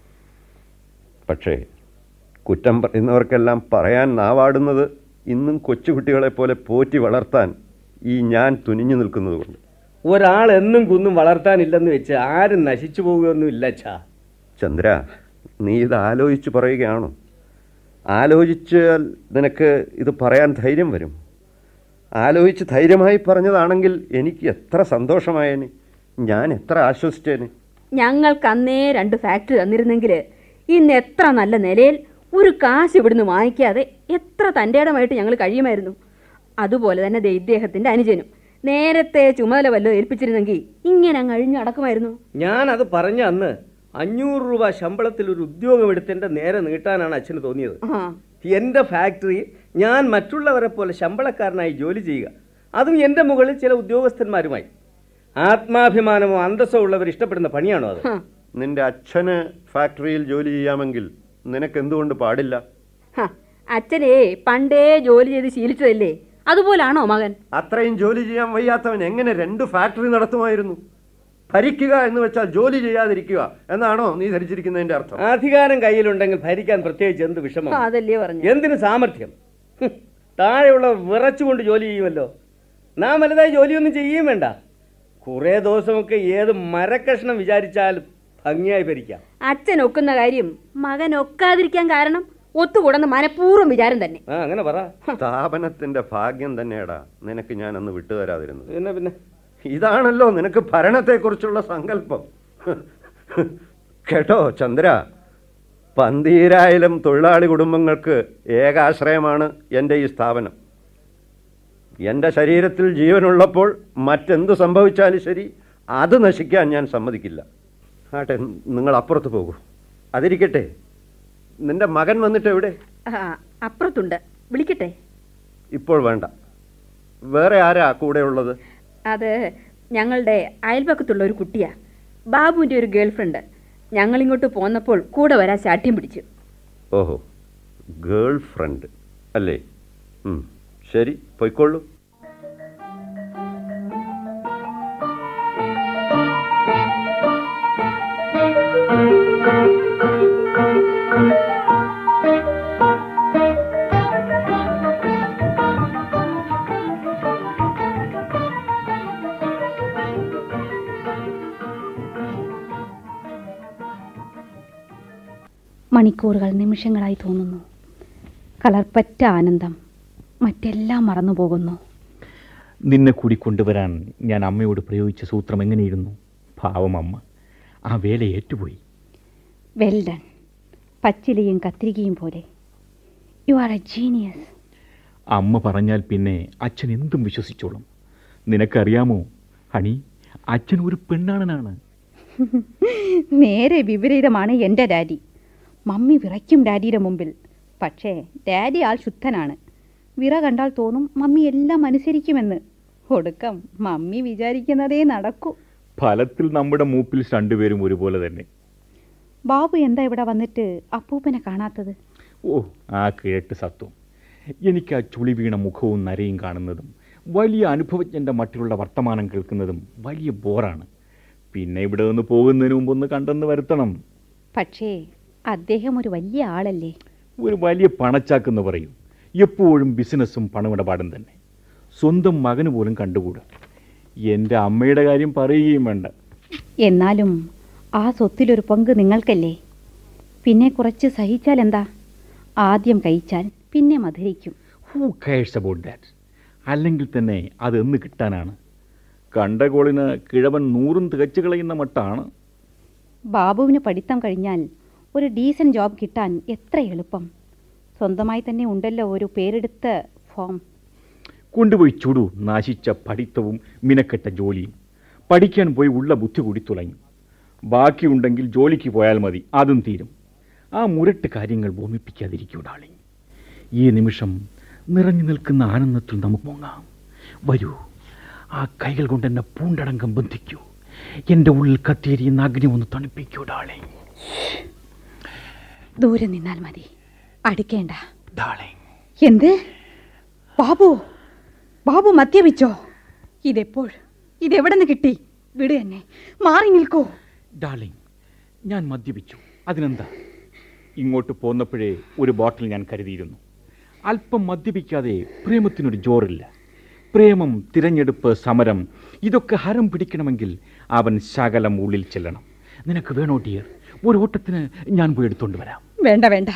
പക്ഷേ കുറ്റം പറയുന്നവർക്കെല്ലാം പറയാൻ നാവാടുന്നത് ഇന്നും കൊച്ചുകുട്ടികളെ പോലെ പോറ്റി വളർത്താൻ ഈ ഞാൻ തുനിഞ്ഞു നിൽക്കുന്നത് കൊണ്ട് ഒരാൾ എന്നും കുന്നും വളർത്താനില്ലെന്ന് വെച്ച് ആരും നശിച്ചു പോകുകയൊന്നുമില്ല അച്ഛാ ചന്ദ്ര നീ ഇത് ആലോചിച്ച് പറയുകയാണോ ആലോചിച്ചാൽ നിനക്ക് ഇത് പറയാൻ ധൈര്യം വരും ആലോചിച്ച് ധൈര്യമായി പറഞ്ഞതാണെങ്കിൽ എനിക്ക് എത്ര സന്തോഷമായേനെ ഞാൻ എത്ര ആശ്വസിച്ചേനെ ഞങ്ങൾക്ക് അന്നേ രണ്ട് ഫാക്ടറി തന്നിരുന്നെങ്കിൽ ഇന്ന് എത്ര നല്ല നിലയിൽ ഒരു കാശ് ഇവിടുന്ന് വാങ്ങിക്കാതെ എത്ര തൻ്റെ ഇടമായിട്ട് ഞങ്ങൾ കഴിയുമായിരുന്നു അതുപോലെ തന്നെ ദേ ഇദ്ദേഹത്തിൻ്റെ അനുജനും നേരത്തെ ചുമതല വല്ലതും ഏൽപ്പിച്ചിരുന്നെങ്കിൽ ഇങ്ങനെ അങ്ങ് അഴിഞ്ഞു നടക്കുമായിരുന്നു ഞാനത് പറഞ്ഞ അന്ന് അഞ്ഞൂറ് രൂപ ശമ്പളത്തിൽ ഒരു ഉദ്യോഗം എടുത്തതിൻ്റെ നേരെ നീട്ടാനാണ് അച്ഛന് തോന്നിയത് ആ എൻ്റെ ഫാക്ടറിയിൽ ഞാൻ മറ്റുള്ളവരെ പോലെ ശമ്പളക്കാരനായി ജോലി ചെയ്യുക അതും എൻ്റെ മുകളിൽ ചില ഉദ്യോഗസ്ഥന്മാരുമായി ആത്മാഭിമാനമോ അന്തസ്സോ ഉള്ളവർ ഇഷ്ടപ്പെടുന്ന പണിയാണോ അത് ഹ. നിന്റെ അച്ഛന് ഫാക്ടറിയിൽ ജോലി ചെയ്യാമെങ്കിൽ നിനക്ക് എന്തുകൊണ്ട് പാടില്ല ഹ, അച്ഛനേ പണ്ടേ ജോലി ചെയ്ത് ശീലിച്ചതല്ലേ അതുപോലാണോ മകൻ അത്രയും ജോലി ചെയ്യാൻ വയ്യാത്തവൻ എങ്ങനെ രണ്ട് ഫാക്ടറി നടത്തുമായിരുന്നു ഭരിക്കുക എന്ന് വെച്ചാൽ ജോലി ചെയ്യാതിരിക്കുക എന്നാണോ നീ ധരിച്ചിരിക്കുന്നതിന്റെ അർത്ഥം അധികാരം കയ്യിലുണ്ടെങ്കിൽ ഭരിക്കാൻ പ്രത്യേകിച്ച് എന്ത് വിഷമം ആ, അതല്ലേ പറഞ്ഞു എന്തിന് സാമർഥ്യം ഹും, താഴെയുള്ള വിറച്ചുകൊണ്ട് ജോലി ചെയ്യുമല്ലോ നാം വലുതായി ജോലിയൊന്നും ചെയ്യുകയും വേണ്ട കുറേ ദിവസമൊക്കെ ഏത് മരക്കഷ്ണം വിചാരിച്ചാലും ഭംഗിയായി ഭരിക്കാം അച്ഛൻ ഒക്കുന്ന കാര്യം മകൻ ഒക്കാതിരിക്കാൻ കാരണം ഒത്തുകൂടെന്ന് മനഃപൂർവ്വം വിചാരം തന്നെ ആ അങ്ങനെ പറ സ്ഥാപനത്തിന്റെ ഭാഗ്യം തന്നെയാടാ നിനക്ക് ഞാൻ അന്ന് വിട്ടുതരാതിരുന്നത് പിന്നെ പിന്നെ ഇതാണല്ലോ നിനക്ക് ഭരണത്തെക്കുറിച്ചുള്ള സങ്കല്പം കേട്ടോ ചന്ദ്ര പന്തീരായിരം തൊഴിലാളി കുടുംബങ്ങൾക്ക് ഏകാശ്രയമാണ് എൻ്റെ ഈ സ്ഥാപനം എൻ്റെ ശരീരത്തിൽ ജീവനുള്ളപ്പോൾ മറ്റെന്ത് സംഭവിച്ചാലും ശരി അത് നശിക്കാൻ ഞാൻ സമ്മതിക്കില്ല ആട്ടെ നിങ്ങൾ അപ്പുറത്ത് പോകൂ അതിരിക്കട്ടെ നിന്റെ മകൻ വന്നിട്ട് എവിടെ ആ, അപ്പുറത്തുണ്ട് വിളിക്കട്ടെ ഇപ്പോൾ വേണ്ട വേറെ ആരാ കൂടെ ഉള്ളത് അത് ഞങ്ങളുടെ അയൽപക്കത്തുള്ള ഒരു കുട്ടിയാ ബാബുവിൻ്റെ ഒരു ഗേൾ ഫ്രണ്ട് ഞങ്ങളിങ്ങോട്ട് പോന്നപ്പോൾ കൂടെ വരാൻ ശാഠ്യം പിടിച്ചു ഓഹോ ഗേൾ ഫ്രണ്ട് അല്ലേ ഉം, ശരി പൊയ്ക്കൊള്ളൂ മണിക്കൂറുകൾ നിമിഷങ്ങളായി തോന്നുന്നു കളർപ്പറ്റ ആനന്ദം മറ്റെല്ലാം മറന്നുപോകുന്നു നിന്നെ കൂടി കൊണ്ടുവരാൻ ഞാൻ അമ്മയോട് പ്രയോഗിച്ച സൂത്രം എങ്ങനെയിരുന്നു പാവം അമ്മ ആ വേല ഏറ്റുപോയി വെൽ ഡൺ പച്ചിലയും കത്തിരികയും പോലെ യു ആർ എ ജീനിയസ് അമ്മ പറഞ്ഞാൽ പിന്നെ അച്ഛൻ എന്തും വിശ്വസിച്ചോളും നിനക്കറിയാമോ ഹണി അച്ഛൻ ഒരു പെണ്ണാണനാണ് നേരെ വിപരീതമാണ് എൻ്റെ ഡാഡി മമ്മി വിറയ്ക്കും ഡാഡിയുടെ മുമ്പിൽ പക്ഷേ ഡാഡി ആൾ ശുദ്ധനാണ് വിറ കണ്ടാൽ തോന്നും മമ്മി എല്ലാം അനുസരിക്കുമെന്ന് ഒടുക്കം മമ്മി വിചാരിക്കുന്നതേ നടക്കൂ ഫലത്തിൽ നമ്മുടെ മൂപ്പിൽ രണ്ടുപേരും ഒരുപോലെ തന്നെ ബാബു എന്താ ഇവിടെ വന്നിട്ട് അപ്പൂപ്പനെ കാണാത്തത് ഓ ആ കേട്ട് സത്വം എനിക്ക് ആ ചുളി വീണ മുഖവും നരയും കാണുന്നതും വലിയ അനുഭവജ്ഞൻ്റെ മട്ടിലുള്ള വർത്തമാനം കേൾക്കുന്നതും വലിയ ബോറാണ് പിന്നെ ഇവിടെ നിന്ന് പോകുന്നതിന് മുമ്പ് ഒന്ന് കണ്ടെന്ന് വരുത്തണം പക്ഷേ അദ്ദേഹം ഒരു വലിയ ആളല്ലേ ഒരു വലിയ പണച്ചാക്കെന്ന് പറയും എപ്പോഴും ബിസിനസ്സും പണമിടപാടും തന്നെ സ്വന്തം മകന് പോലും കണ്ടുകൂടാ എൻ്റെ അമ്മയുടെ കാര്യം പറയുകയും വേണ്ട എന്നാലും ആ സ്വത്തിലൊരു പങ്ക് നിങ്ങൾക്കല്ലേ പിന്നെ കുറച്ച് സഹിച്ചാൽ എന്താ ആദ്യം കഴിച്ചാൽ പിന്നെ മധുരിക്കും ഹൂ കെയർസ് അബൌട്ട് ദാറ്റ് അല്ലെങ്കിൽ തന്നെ അതെന്ന് കിട്ടാനാണ് കണ്ട കോളിന് കിഴവൻ നൂറും തികച്ചു കളയുന്ന മട്ടാണ് ബാബുവിന് പഠിത്തം കഴിഞ്ഞാൽ ഒരു ഡീസൻ ജോബ് കിട്ടാൻ എത്ര എളുപ്പം സ്വന്തമായി തന്നെ ഉണ്ടല്ലോ ഒരു പേരെടുത്ത ഫോം കൊണ്ടുപോയി ചുടു നാശിച്ച പഠിത്തവും മിനക്കെട്ട ജോലിയും പഠിക്കാൻ പോയി ഉള്ള ബുദ്ധി കൂടി തുളങ്ങി ബാക്കിയുണ്ടെങ്കിൽ ജോലിക്ക് പോയാൽ മതി അതും തീരും ആ മുരട്ട് കാര്യങ്ങൾ ഓർമ്മിപ്പിക്കാതിരിക്കൂ ഡാളിങ് ഈ നിമിഷം നിറഞ്ഞു നിൽക്കുന്ന ആനന്ദത്തിൽ നമുക്ക് മുങ്ങാം വരൂ ആ കൈകൾ കൊണ്ട് എന്നെ പൂണ്ടടങ്കം ബന്ധിക്കൂ എൻ്റെ ഉള്ളിൽ കത്തിയെരിയുന്ന അഗ്നി ഒന്ന് തണുപ്പിക്കൂ ഡാളിങ് ദൂരെ നിന്നാൽ മതി അടുക്കേണ്ട ഡാളിങ് എന്ത് ബാബു ബാബു മദ്യപിച്ചോ ഇതെപ്പോൾ ഇതെവിടെ നിന്ന് കിട്ടി വിട് എന്നെ മാറി നിൽക്കൂ ഡാർലിംഗ് ഞാൻ മദ്യപിച്ചു അതിനെന്താ ഇങ്ങോട്ട് പോന്നപ്പോഴേ ഒരു ബോട്ടിൽ ഞാൻ കരുതിയിരുന്നു അല്പം മദ്യപിക്കാതെ പ്രേമത്തിനൊരു ജോറില്ല പ്രേമം തിരഞ്ഞെടുപ്പ് സമരം ഇതൊക്കെ ഹരം പിടിക്കണമെങ്കിൽ അവൻ ശകലം ഉള്ളിൽ ചെല്ലണം നിനക്ക് വേണോ ഡിയർ ഒരു ഓട്ടത്തിന് ഞാൻ പോയി എടുത്തുകൊണ്ട് വരാം വേണ്ട വേണ്ട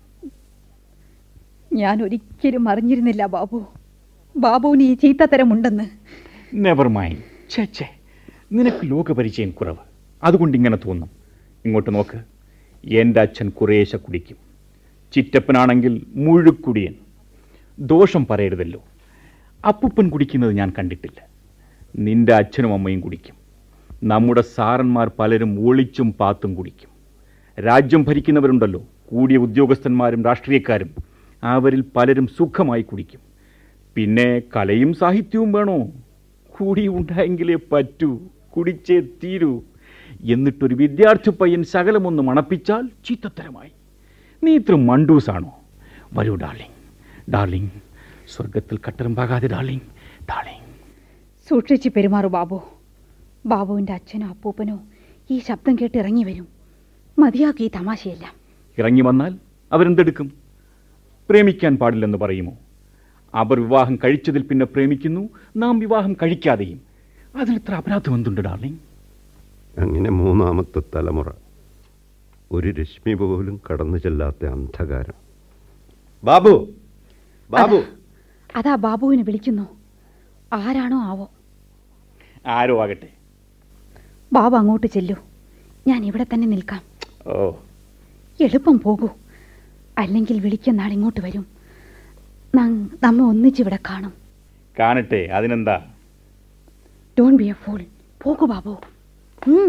ഞാൻ ഒരിക്കലും അറിഞ്ഞിരുന്നില്ല ബാബു ബാബുവിന് ഈ ചീത്തത്തരമുണ്ടെന്ന് നെവർ മൈൻഡ് ഛേ ഛേ നിനക്ക് ലോകപരിചയം കുറവ് അതുകൊണ്ട് ഇങ്ങനെ തോന്നും ഇങ്ങോട്ട് നോക്ക് എൻ്റെ അച്ഛൻ കുറേശ്ശെ കുടിക്കും ചിറ്റപ്പനാണെങ്കിൽ മുഴുക്കുടിയൻ ദോഷം പറയരുതല്ലോ അപ്പുപ്പൻ കുടിക്കുന്നത് ഞാൻ കണ്ടിട്ടില്ല നിന്റെ അച്ഛനും അമ്മയും കുടിക്കും നമ്മുടെ സാറന്മാർ പലരും ഒളിച്ചും പാത്തും കുടിക്കും രാജ്യം ഭരിക്കുന്നവരുണ്ടല്ലോ കൂടിയ ഉദ്യോഗസ്ഥന്മാരും രാഷ്ട്രീയക്കാരും അവരിൽ പലരും സുഖമായി കുടിക്കും പിന്നെ കലയും സാഹിത്യവും വേണോ കൂടി ഉണ്ടായെങ്കിലേ പറ്റൂ കുടിച്ചേ തീരൂ എന്നിട്ടൊരു വിദ്യാർത്ഥി പയ്യൻ ശകലമൊന്ന് മണപ്പിച്ചാൽ ചീത്തത്തരമായി നീ ഇത്ര മണ്ടൂസാണോ വരൂ ഡാർലിംഗ് ഡാർലിംഗ് സ്വർഗത്തിൽ കട്ടറുമ്പാകാതെ ഡാർലിംഗ് ഡാർലിംഗ് സൂക്ഷിച്ച് പെരുമാറു ബാബു ബാബുവിൻ്റെ അച്ഛനോ അപ്പൂപ്പനോ ഈ ശബ്ദം കേട്ട് ഇറങ്ങി വരും മതിയാക്കി ഈ തമാശയെല്ലാം ഇറങ്ങി വന്നാൽ അവരെന്തെടുക്കും പ്രേമിക്കാൻ പാടില്ലെന്ന് പറയുമോ അവർ വിവാഹം കഴിച്ചതിൽ പിന്നെ പ്രേമിക്കുന്നു നാം വിവാഹം കഴിക്കാതെയും അതിലിത്ര അപരാധം എന്തുണ്ട് ഡാർലിംഗ് അങ്ങനെ മൂന്നാമത്തെ തലമുറ ഒരു രശ്മി പോലും കടന്നു ചെല്ലാത്ത അന്ധകാരം ബാബു ബാബു അതാ ബാബുവിനെ വിളിക്കുന്നു ആരാണോ ആവോ ആരോ ആകട്ടെ ബാബു അങ്ങോട്ട് ചെല്ലൂ ഞാൻ ഇവിടെ തന്നെ നിൽക്കാം ഓ എളുപ്പം പോകൂ അല്ലെങ്കിൽ വിളിക്കുന്ന നാൾ ഇങ്ങോട്ട് വരും ന- നമ്മ ഒന്നിച്ചിവിടെ കാണും കാണട്ടെ അതിനെന്താ ഡോൺ ബി എ ഫോൾ പോകൂ ബാബു ഉം.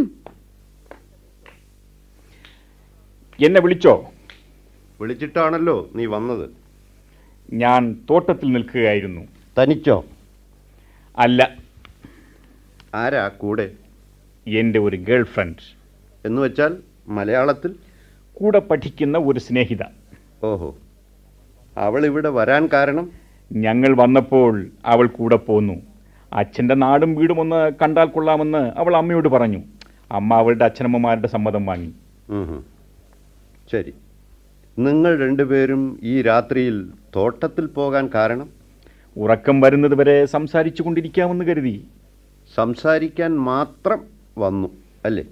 എന്നെ വിളിച്ചോ വിളിച്ചിട്ടാണല്ലോ നീ വന്നത് ഞാൻ തോട്ടത്തിൽ നിൽക്കുകയായിരുന്നു തനിച്ചോ അല്ല ആരാ കൂടെ എൻ്റെ ഒരു ഗേൾ ഫ്രണ്ട് എന്ന് വെച്ചാൽ മലയാളത്തിൽ കൂടെ പഠിക്കുന്ന ഒരു സ്നേഹിത ഓഹോ അവൾ ഇവിടെ വരാൻ കാരണം ഞങ്ങൾ വന്നപ്പോൾ അവൾ കൂടെ പോന്നു അച്ഛൻ്റെ നാടും വീടും ഒന്ന് കണ്ടാൽ കൊള്ളാമെന്ന് അവൾ അമ്മയോട് പറഞ്ഞു അമ്മ അവളുടെ അച്ഛനമ്മമാരുടെ സമ്മതം വാങ്ങി ഉം ഹും. ശരി നിങ്ങൾ രണ്ടുപേരും ഈ രാത്രിയിൽ തോട്ടത്തിൽ പോകാൻ കാരണം ഉറക്കം വരുന്നത് വരെ സംസാരിച്ചു കൊണ്ടിരിക്കാമെന്ന് കരുതി സംസാരിക്കാൻ മാത്രം വന്നു അല്ലേ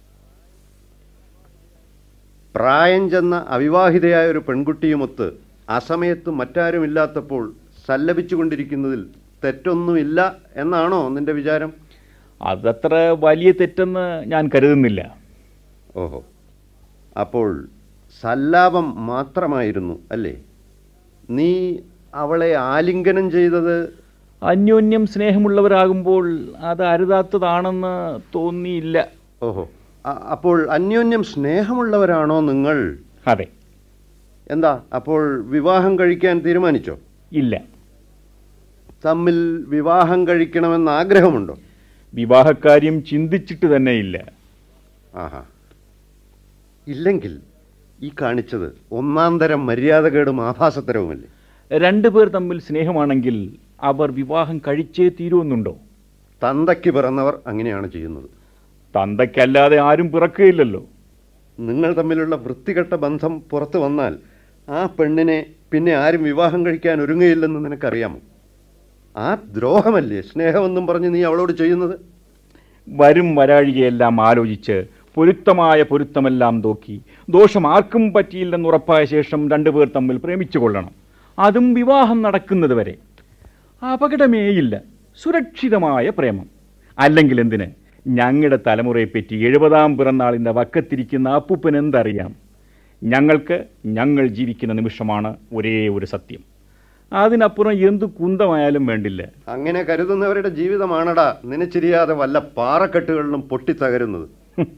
പ്രായം ചെന്ന അവിവാഹിതയായ ഒരു പെൺകുട്ടിയുമൊത്ത് അസമയത്ത് മറ്റാരുമില്ലാത്തപ്പോൾ സല്ലപിച്ചുകൊണ്ടിരിക്കുന്നതിൽ തെറ്റൊന്നുമില്ല എന്നാണോ നിന്റെ വിചാരം അതത്ര വലിയ തെറ്റെന്ന് ഞാൻ കരുതുന്നില്ല ഓഹോ അപ്പോൾ സല്ലാപം മാത്രമായിരുന്നു അല്ലേ നീ അവളെ ആലിംഗനം ചെയ്തത് അന്യോന്യം സ്നേഹമുള്ളവരാകുമ്പോൾ അത് അരുതാത്തതാണെന്ന് തോന്നിയില്ല ഓഹോ അ- അപ്പോൾ അന്യോന്യം സ്നേഹമുള്ളവരാണോ നിങ്ങൾ അതെ എന്താ അപ്പോൾ വിവാഹം കഴിക്കാൻ തീരുമാനിച്ചോ ഇല്ല തമ്മിൽ വിവാഹം കഴിക്കണമെന്ന് ആഗ്രഹമുണ്ടോ വിവാഹക്കാര്യം ചിന്തിച്ചിട്ട് തന്നെ ഇല്ല ആഹാ ഇല്ലെങ്കിൽ ഈ കാണിച്ചത് ഒന്നാം തരം മര്യാദകേടും ആഭാസത്തരവുമല്ലേ രണ്ടുപേർ തമ്മിൽ സ്നേഹമാണെങ്കിൽ അവർ വിവാഹം കഴിച്ചേ തീരുമെന്നുണ്ടോ തന്തയ്ക്ക് പിറന്നവർ അങ്ങനെയാണ് ചെയ്യുന്നത് തന്തയ്ക്കല്ലാതെ ആരും പിറക്കുകയില്ലല്ലോ നിങ്ങൾ തമ്മിലുള്ള വൃത്തികെട്ട ബന്ധം പുറത്തു വന്നാൽ ആ പെണ്ണിനെ പിന്നെ ആരും വിവാഹം കഴിക്കാൻ ഒരുങ്ങയില്ലെന്ന് നിനക്കറിയാമോ ആ ദ്രോഹമല്ലേ സ്നേഹമെന്നും പറഞ്ഞ് നീ അവളോട് ചെയ്യുന്നത് വരും വരാഴികയെല്ലാം ആലോചിച്ച് പൊരുത്തമായ പൊരുത്തമെല്ലാം നോക്കി ദോഷം ആർക്കും പറ്റിയില്ലെന്ന് ഉറപ്പായ ശേഷം രണ്ടുപേർ തമ്മിൽ പ്രേമിച്ചു കൊള്ളണം അതും വിവാഹം നടക്കുന്നത് വരെ അപകടമേയില്ല സുരക്ഷിതമായ പ്രേമം അല്ലെങ്കിൽ എന്തിന് ഞങ്ങളുടെ തലമുറയെപ്പറ്റി എഴുപതാം പിറന്നാളിൻ്റെ വക്കത്തിരിക്കുന്ന അപ്പൂപ്പൻ എന്തറിയാം ഞങ്ങൾക്ക് ഞങ്ങൾ ജീവിക്കുന്ന നിമിഷമാണ് ഒരേ ഒരു സത്യം അതിനപ്പുറം എന്തു കുന്തമായാലും വേണ്ടില്ല അങ്ങനെ കരുതുന്നവരുടെ ജീവിതമാണടാ നനച്ചിരിയാതെ വല്ല പാറക്കെട്ടുകളിലും പൊട്ടിത്തകരുന്നത്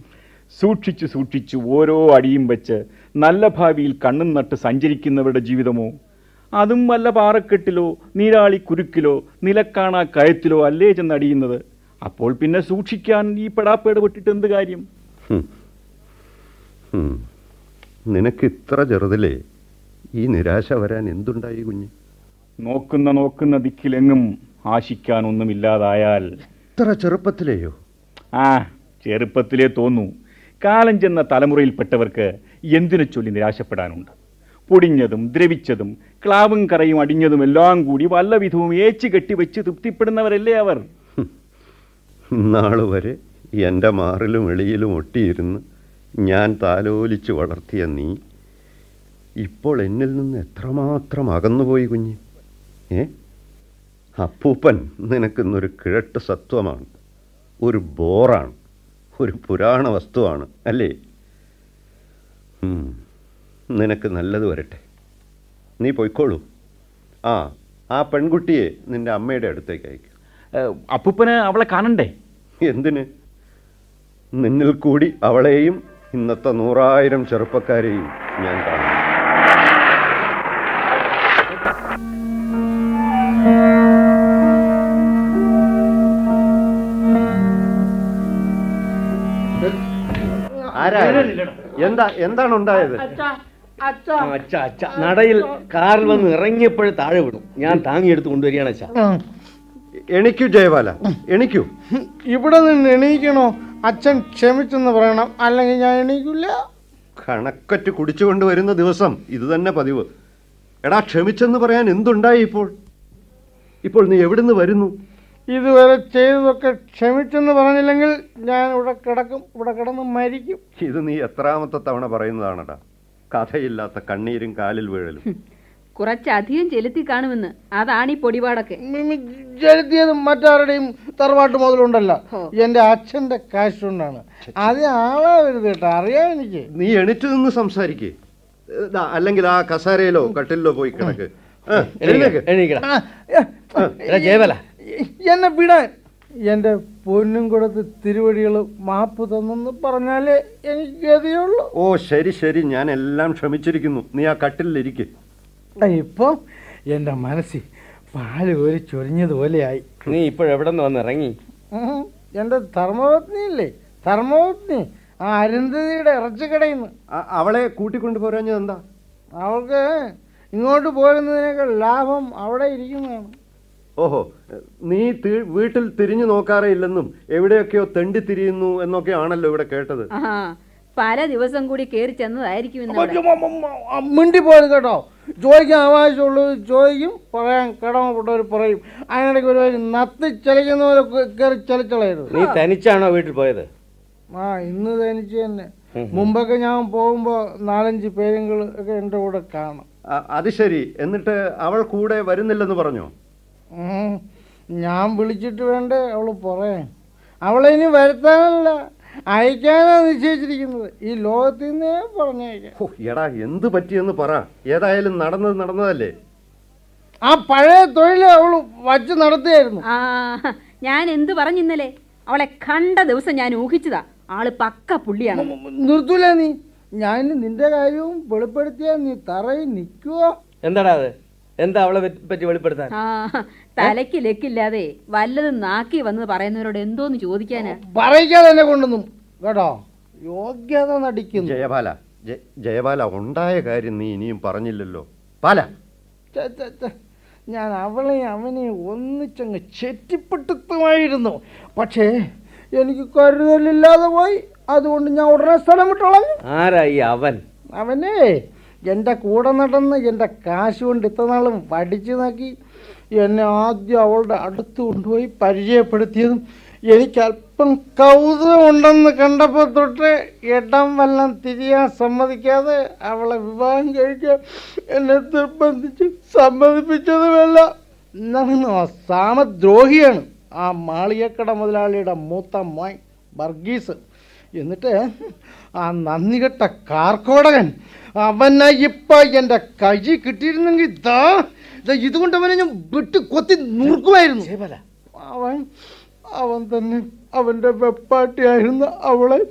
സൂക്ഷിച്ചു സൂക്ഷിച്ചു ഓരോ അടിയും വെച്ച് നല്ല ഭാവിയിൽ കണ്ണും നട്ട് സഞ്ചരിക്കുന്നവരുടെ ജീവിതമോ അതും വല്ല പാറക്കെട്ടിലോ നീരാളി കുരുക്കിലോ നിലക്കാണാ കയത്തിലോ അല്ലേ ചെന്നടിയുന്നത് അപ്പോൾ പിന്നെ സൂക്ഷിക്കാൻ ഈ പെടാപ്പേട് പെട്ടിട്ട് എന്ത് കാര്യം ഹും. ഹും. നിനക്ക് ഇത്ര ചെറുതിലേ ഈ നിരാശ വരാൻ എന്തുണ്ടായി കുഞ്ഞ് നോക്കുന്ന നോക്കുന്ന ദിക്കിലെങ്ങും ആശിക്കാനൊന്നുമില്ലാതായാൽ ഇത്ര ചെറുപ്പത്തിലെയോ ആ ചെറുപ്പത്തിലേ തോന്നൂ കാലം ചെന്ന തലമുറയിൽപ്പെട്ടവർക്ക് എന്തിനു ചൊല്ലി നിരാശപ്പെടാനുണ്ട് പൊടിഞ്ഞതും ദ്രവിച്ചതും ക്ലാവും കറയും അടിഞ്ഞതും എല്ലാം കൂടി വല്ല വിധവും ഏച്ചു കെട്ടിവെച്ച് തൃപ്തിപ്പെടുന്നവരല്ലേ അവർ നാള് വരെ എൻ്റെ മാറിലും എളിയിലും ഒട്ടിയിരുന്ന് ഞാൻ താലോലിച്ച് വളർത്തിയ നീ ഇപ്പോൾ എന്നിൽ നിന്ന് എത്രമാത്രം അകന്നുപോയി കുഞ്ഞ് ഏ അപ്പൂപ്പൻ നിനക്കിന്നൊരു കിഴട്ട് സത്വമാണ് ഒരു ബോറാണ് ഒരു പുരാണ വസ്തുവാണ് അല്ലേ ഉം. നിനക്ക് നല്ലത് വരട്ടെ നീ പൊയ്ക്കോളൂ ആ ആ പെൺകുട്ടിയെ നിന്റെ അമ്മയുടെ അടുത്തേക്ക് അയക്കും അപ്പൂപ്പന് അവളെ കാണണ്ടേ എന്തിന് നിന്നിൽ കൂടി അവളെയും ഇന്നത്തെ നൂറായിരം ചെറുപ്പക്കാരെയും ഞാൻ കാണുന്നു ആരാ എന്താ എന്താണ് ഉണ്ടായത് അച്ഛ അച്ഛ നടയിൽ കാറിൽ വന്ന് ഇറങ്ങിയപ്പോഴേ താഴെ വിടും ഞാൻ താങ്ങിയെടുത്ത് കൊണ്ടുവരികയാണ് അച്ഛ എണിക്കൂ ജയബാല എണിക്കൂ ഇവിടെ നിന്ന് എണീക്കണോ അച്ഛൻ ക്ഷമിച്ചെന്ന് പറയണം അല്ലെങ്കിൽ ഞാൻ എണീക്കില്ല കണക്കറ്റ് കുടിച്ചുകൊണ്ട് വരുന്ന ദിവസം ഇത് തന്നെ പതിവ് എടാ ക്ഷമിച്ചെന്ന് പറയാൻ എന്തുണ്ടായി ഇപ്പോൾ ഇപ്പോൾ നീ എവിടുന്ന് വരുന്നു ഇതുവരെ ചെയ്തതൊക്കെ ക്ഷമിച്ചെന്ന് പറഞ്ഞില്ലെങ്കിൽ ഞാൻ ഇവിടെ കിടക്കും ഇവിടെ കിടന്ന് മരിക്കും ഇത് നീ എത്രാമത്തെ തവണ പറയുന്നതാണടാ കഥയില്ലാത്ത കണ്ണീരും കാലിൽ വീഴലും കുറച്ചധികം ചെലുത്തി കാണുമെന്ന് അതാണ് ഈ പൊടിപാടൊക്കെ ചെലുത്തിയത് മറ്റാരുടെയും തറവാട്ട് മുതലുണ്ടല്ലോ എന്റെ അച്ഛന്റെ കാശ് കൊണ്ടാണ് അത് ആളാവരുത് കേട്ടോ അറിയാം എനിക്ക് നീ എണിറ്റ് നിന്ന് സംസാരിക്കേ അല്ലെങ്കിൽ ആ കസാരയിലോ കട്ടിലോ പോയി കിടക്ക് ആ, എഴുന്നേക്ക്. എണീക്കടാ ആ, ആ, എടാ ജയബല എന്നെ വിടാൻ എന്റെ പൊന്നും കൊടുത്ത് തിരുവടികൾ മാപ്പ് തന്നെന്ന് പറഞ്ഞാലേ എനിക്ക് ഗതിയുള്ളൂ ഓ ശരി ശരി ഞാൻ എല്ലാം ക്ഷമിച്ചിരിക്കുന്നു നീ ആ കട്ടിലിരിക്കെ ഇപ്പം എന്റെ മനസ്സിൽ പാല് ഒരു ചൊരിഞ്ഞതുപോലെയായി നീ ഇപ്പോഴെവിടെ നിന്ന് വന്ന് ഇറങ്ങി ഉം. എന്റെ ധർമ്മപത്നി ഇല്ലേ ധർമ്മപത്നി ആ അരുന്ധതിയുടെ ഇറച്ചിക്കടയിൽ നിന്ന് അവളെ കൂട്ടിക്കൊണ്ടു പോരാഞ്ഞത് എന്താ അവൾക്ക് ഇങ്ങോട്ട് പോരുന്നതിനേക്കാൾ ലാഭം അവിടെ ഇരിക്കുന്നതാണ് ഓഹോ നീ തി- വീട്ടിൽ തിരിഞ്ഞു നോക്കാറേ ഇല്ലെന്നും എവിടെയൊക്കെയോ തെണ്ടി തിരിയുന്നു എന്നൊക്കെ ആണല്ലോ ഇവിടെ കേട്ടത് ആ പല ദിവസം കൂടി കയറി ചെന്നതായിരിക്കും ഇന്ന് അവിടെ. മിണ്ടി പോയത് കേട്ടോ ചോദിക്കാൻ ആവശ്യമുള്ളത് ചോദിക്കും പറയാൻ കടമപ്പെട്ടവർ പറയും അതിനിടയ്ക്ക് ഒരു വരി നത്തി ചലിക്കുന്ന പോലെ കേ- കയറി ചലിച്ചളയരുത് നീ തനിച്ചാണോ വീട്ടിൽ പോയത് ആ ഇന്ന് തനിച്ച് തന്നെ മുമ്പൊക്കെ ഞാൻ പോകുമ്പോൾ നാലഞ്ച് പേരുകൾ ഒക്കെ എൻ്റെ കൂടെ കാണും അ- അത് ശരി എന്നിട്ട് അവൾ കൂടെ വരുന്നില്ലെന്ന് പറഞ്ഞോ ഉം. ഞാൻ വിളിച്ചിട്ട് വേണ്ടേ അവള് പറയാൻ അവളെ ഇനി വരുത്താനല്ല അയക്കാനാ നിശ്ചയിച്ചിരിക്കുന്നത് ഈ ലോകത്തിൽ നിന്നേ പറഞ്ഞയക്കാം ഹോ, എടാ എന്ത് പറ്റിയെന്ന് പറ ഏതായാലും നടന്നത് നടന്നതല്ലേ ആ പഴയ തൊഴിൽ അവള് വച്ച് നടത്തുകയായിരുന്നു ആ ഞാൻ എന്ത് പറഞ്ഞിന്നലെ അവളെ കണ്ട ദിവസം ഞാൻ ഊഹിച്ചതാ ആള് പക്ക പുള്ളിയാണ് നിർത്തൂല നീ ഞാൻ നിന്റെ കാര്യവും വെളിപ്പെടുത്തിയാ നീ തറയിൽ നിൽക്കുവോ എന്താടാ അത് എന്താ അവളെ പറ്റി- പറ്റി വെളിപ്പെടുത്താൻ ആ തലയ്ക്ക് ലെക്കില്ലാതെ വല്ലതും നാക്കി വന്ന് പറയുന്നവരോട് എന്തോന്ന് ചോദിക്കാനാ പറയിക്കാതെ എന്നെ കൊണ്ടൊന്നും കേട്ടോ യോഗ്യത നടിക്കുന്നു ജയബാല ജയ- ജയബാല ഉണ്ടായ കാര്യം നീ ഇനിയും പറഞ്ഞില്ലല്ലോ പാല ഛെ, ഛെ, ഛെ. ഞാൻ അവളെയും അവനെയും ഒന്നിച്ചങ്ങ് ചെറ്റിപ്പെട്ടുത്തുമായിരുന്നു പക്ഷേ എനിക്ക് കരുതലില്ലാതെ പോയി അതുകൊണ്ട് ഞാൻ ഉടനെ സ്ഥലം വിട്ടോളഞ്ഞു ആരാ ഈ അവൻ അവനെ എൻ്റെ കൂടെ നടന്ന് എൻ്റെ കാശ് കൊണ്ട് ഇത്ര നാളും പഠിച്ചു നോക്കി എന്നെ ആദ്യം അവളുടെ അടുത്ത് കൊണ്ടുപോയി പരിചയപ്പെടുത്തിയതും എനിക്ക് അല്പം കൗതുകമുണ്ടെന്ന് കണ്ടപ്പോൾ തൊട്ട് ഇടം വല്ലം തിരിയാൻ സമ്മതിക്കാതെ അവളെ വിവാഹം കഴിക്കാൻ എന്നെ നിർബന്ധിച്ച് സമ്മതിപ്പിച്ചതുമല്ല എന്നാണ് സാമദ്രോഹിയാണ് ആ മാളികക്കട മുതലാളിയുടെ മൂത്ത മോൻ വർഗീസ് എന്നിട്ട് ആ നന്ദികെട്ട കാർക്കോടകൻ അവനെ ഇപ്പൊ എൻ്റെ കൈ കിട്ടിയിരുന്നെങ്കിൽ ഇതാ ദാ ഇതുകൊണ്ട് അവനെ ഞാൻ വെട്ടി കൊത്തി നുറുക്കുമായിരുന്നു അവൻ അവൻ തന്നെ അവൻ്റെ വെപ്പാട്ടിയായിരുന്ന അവളെ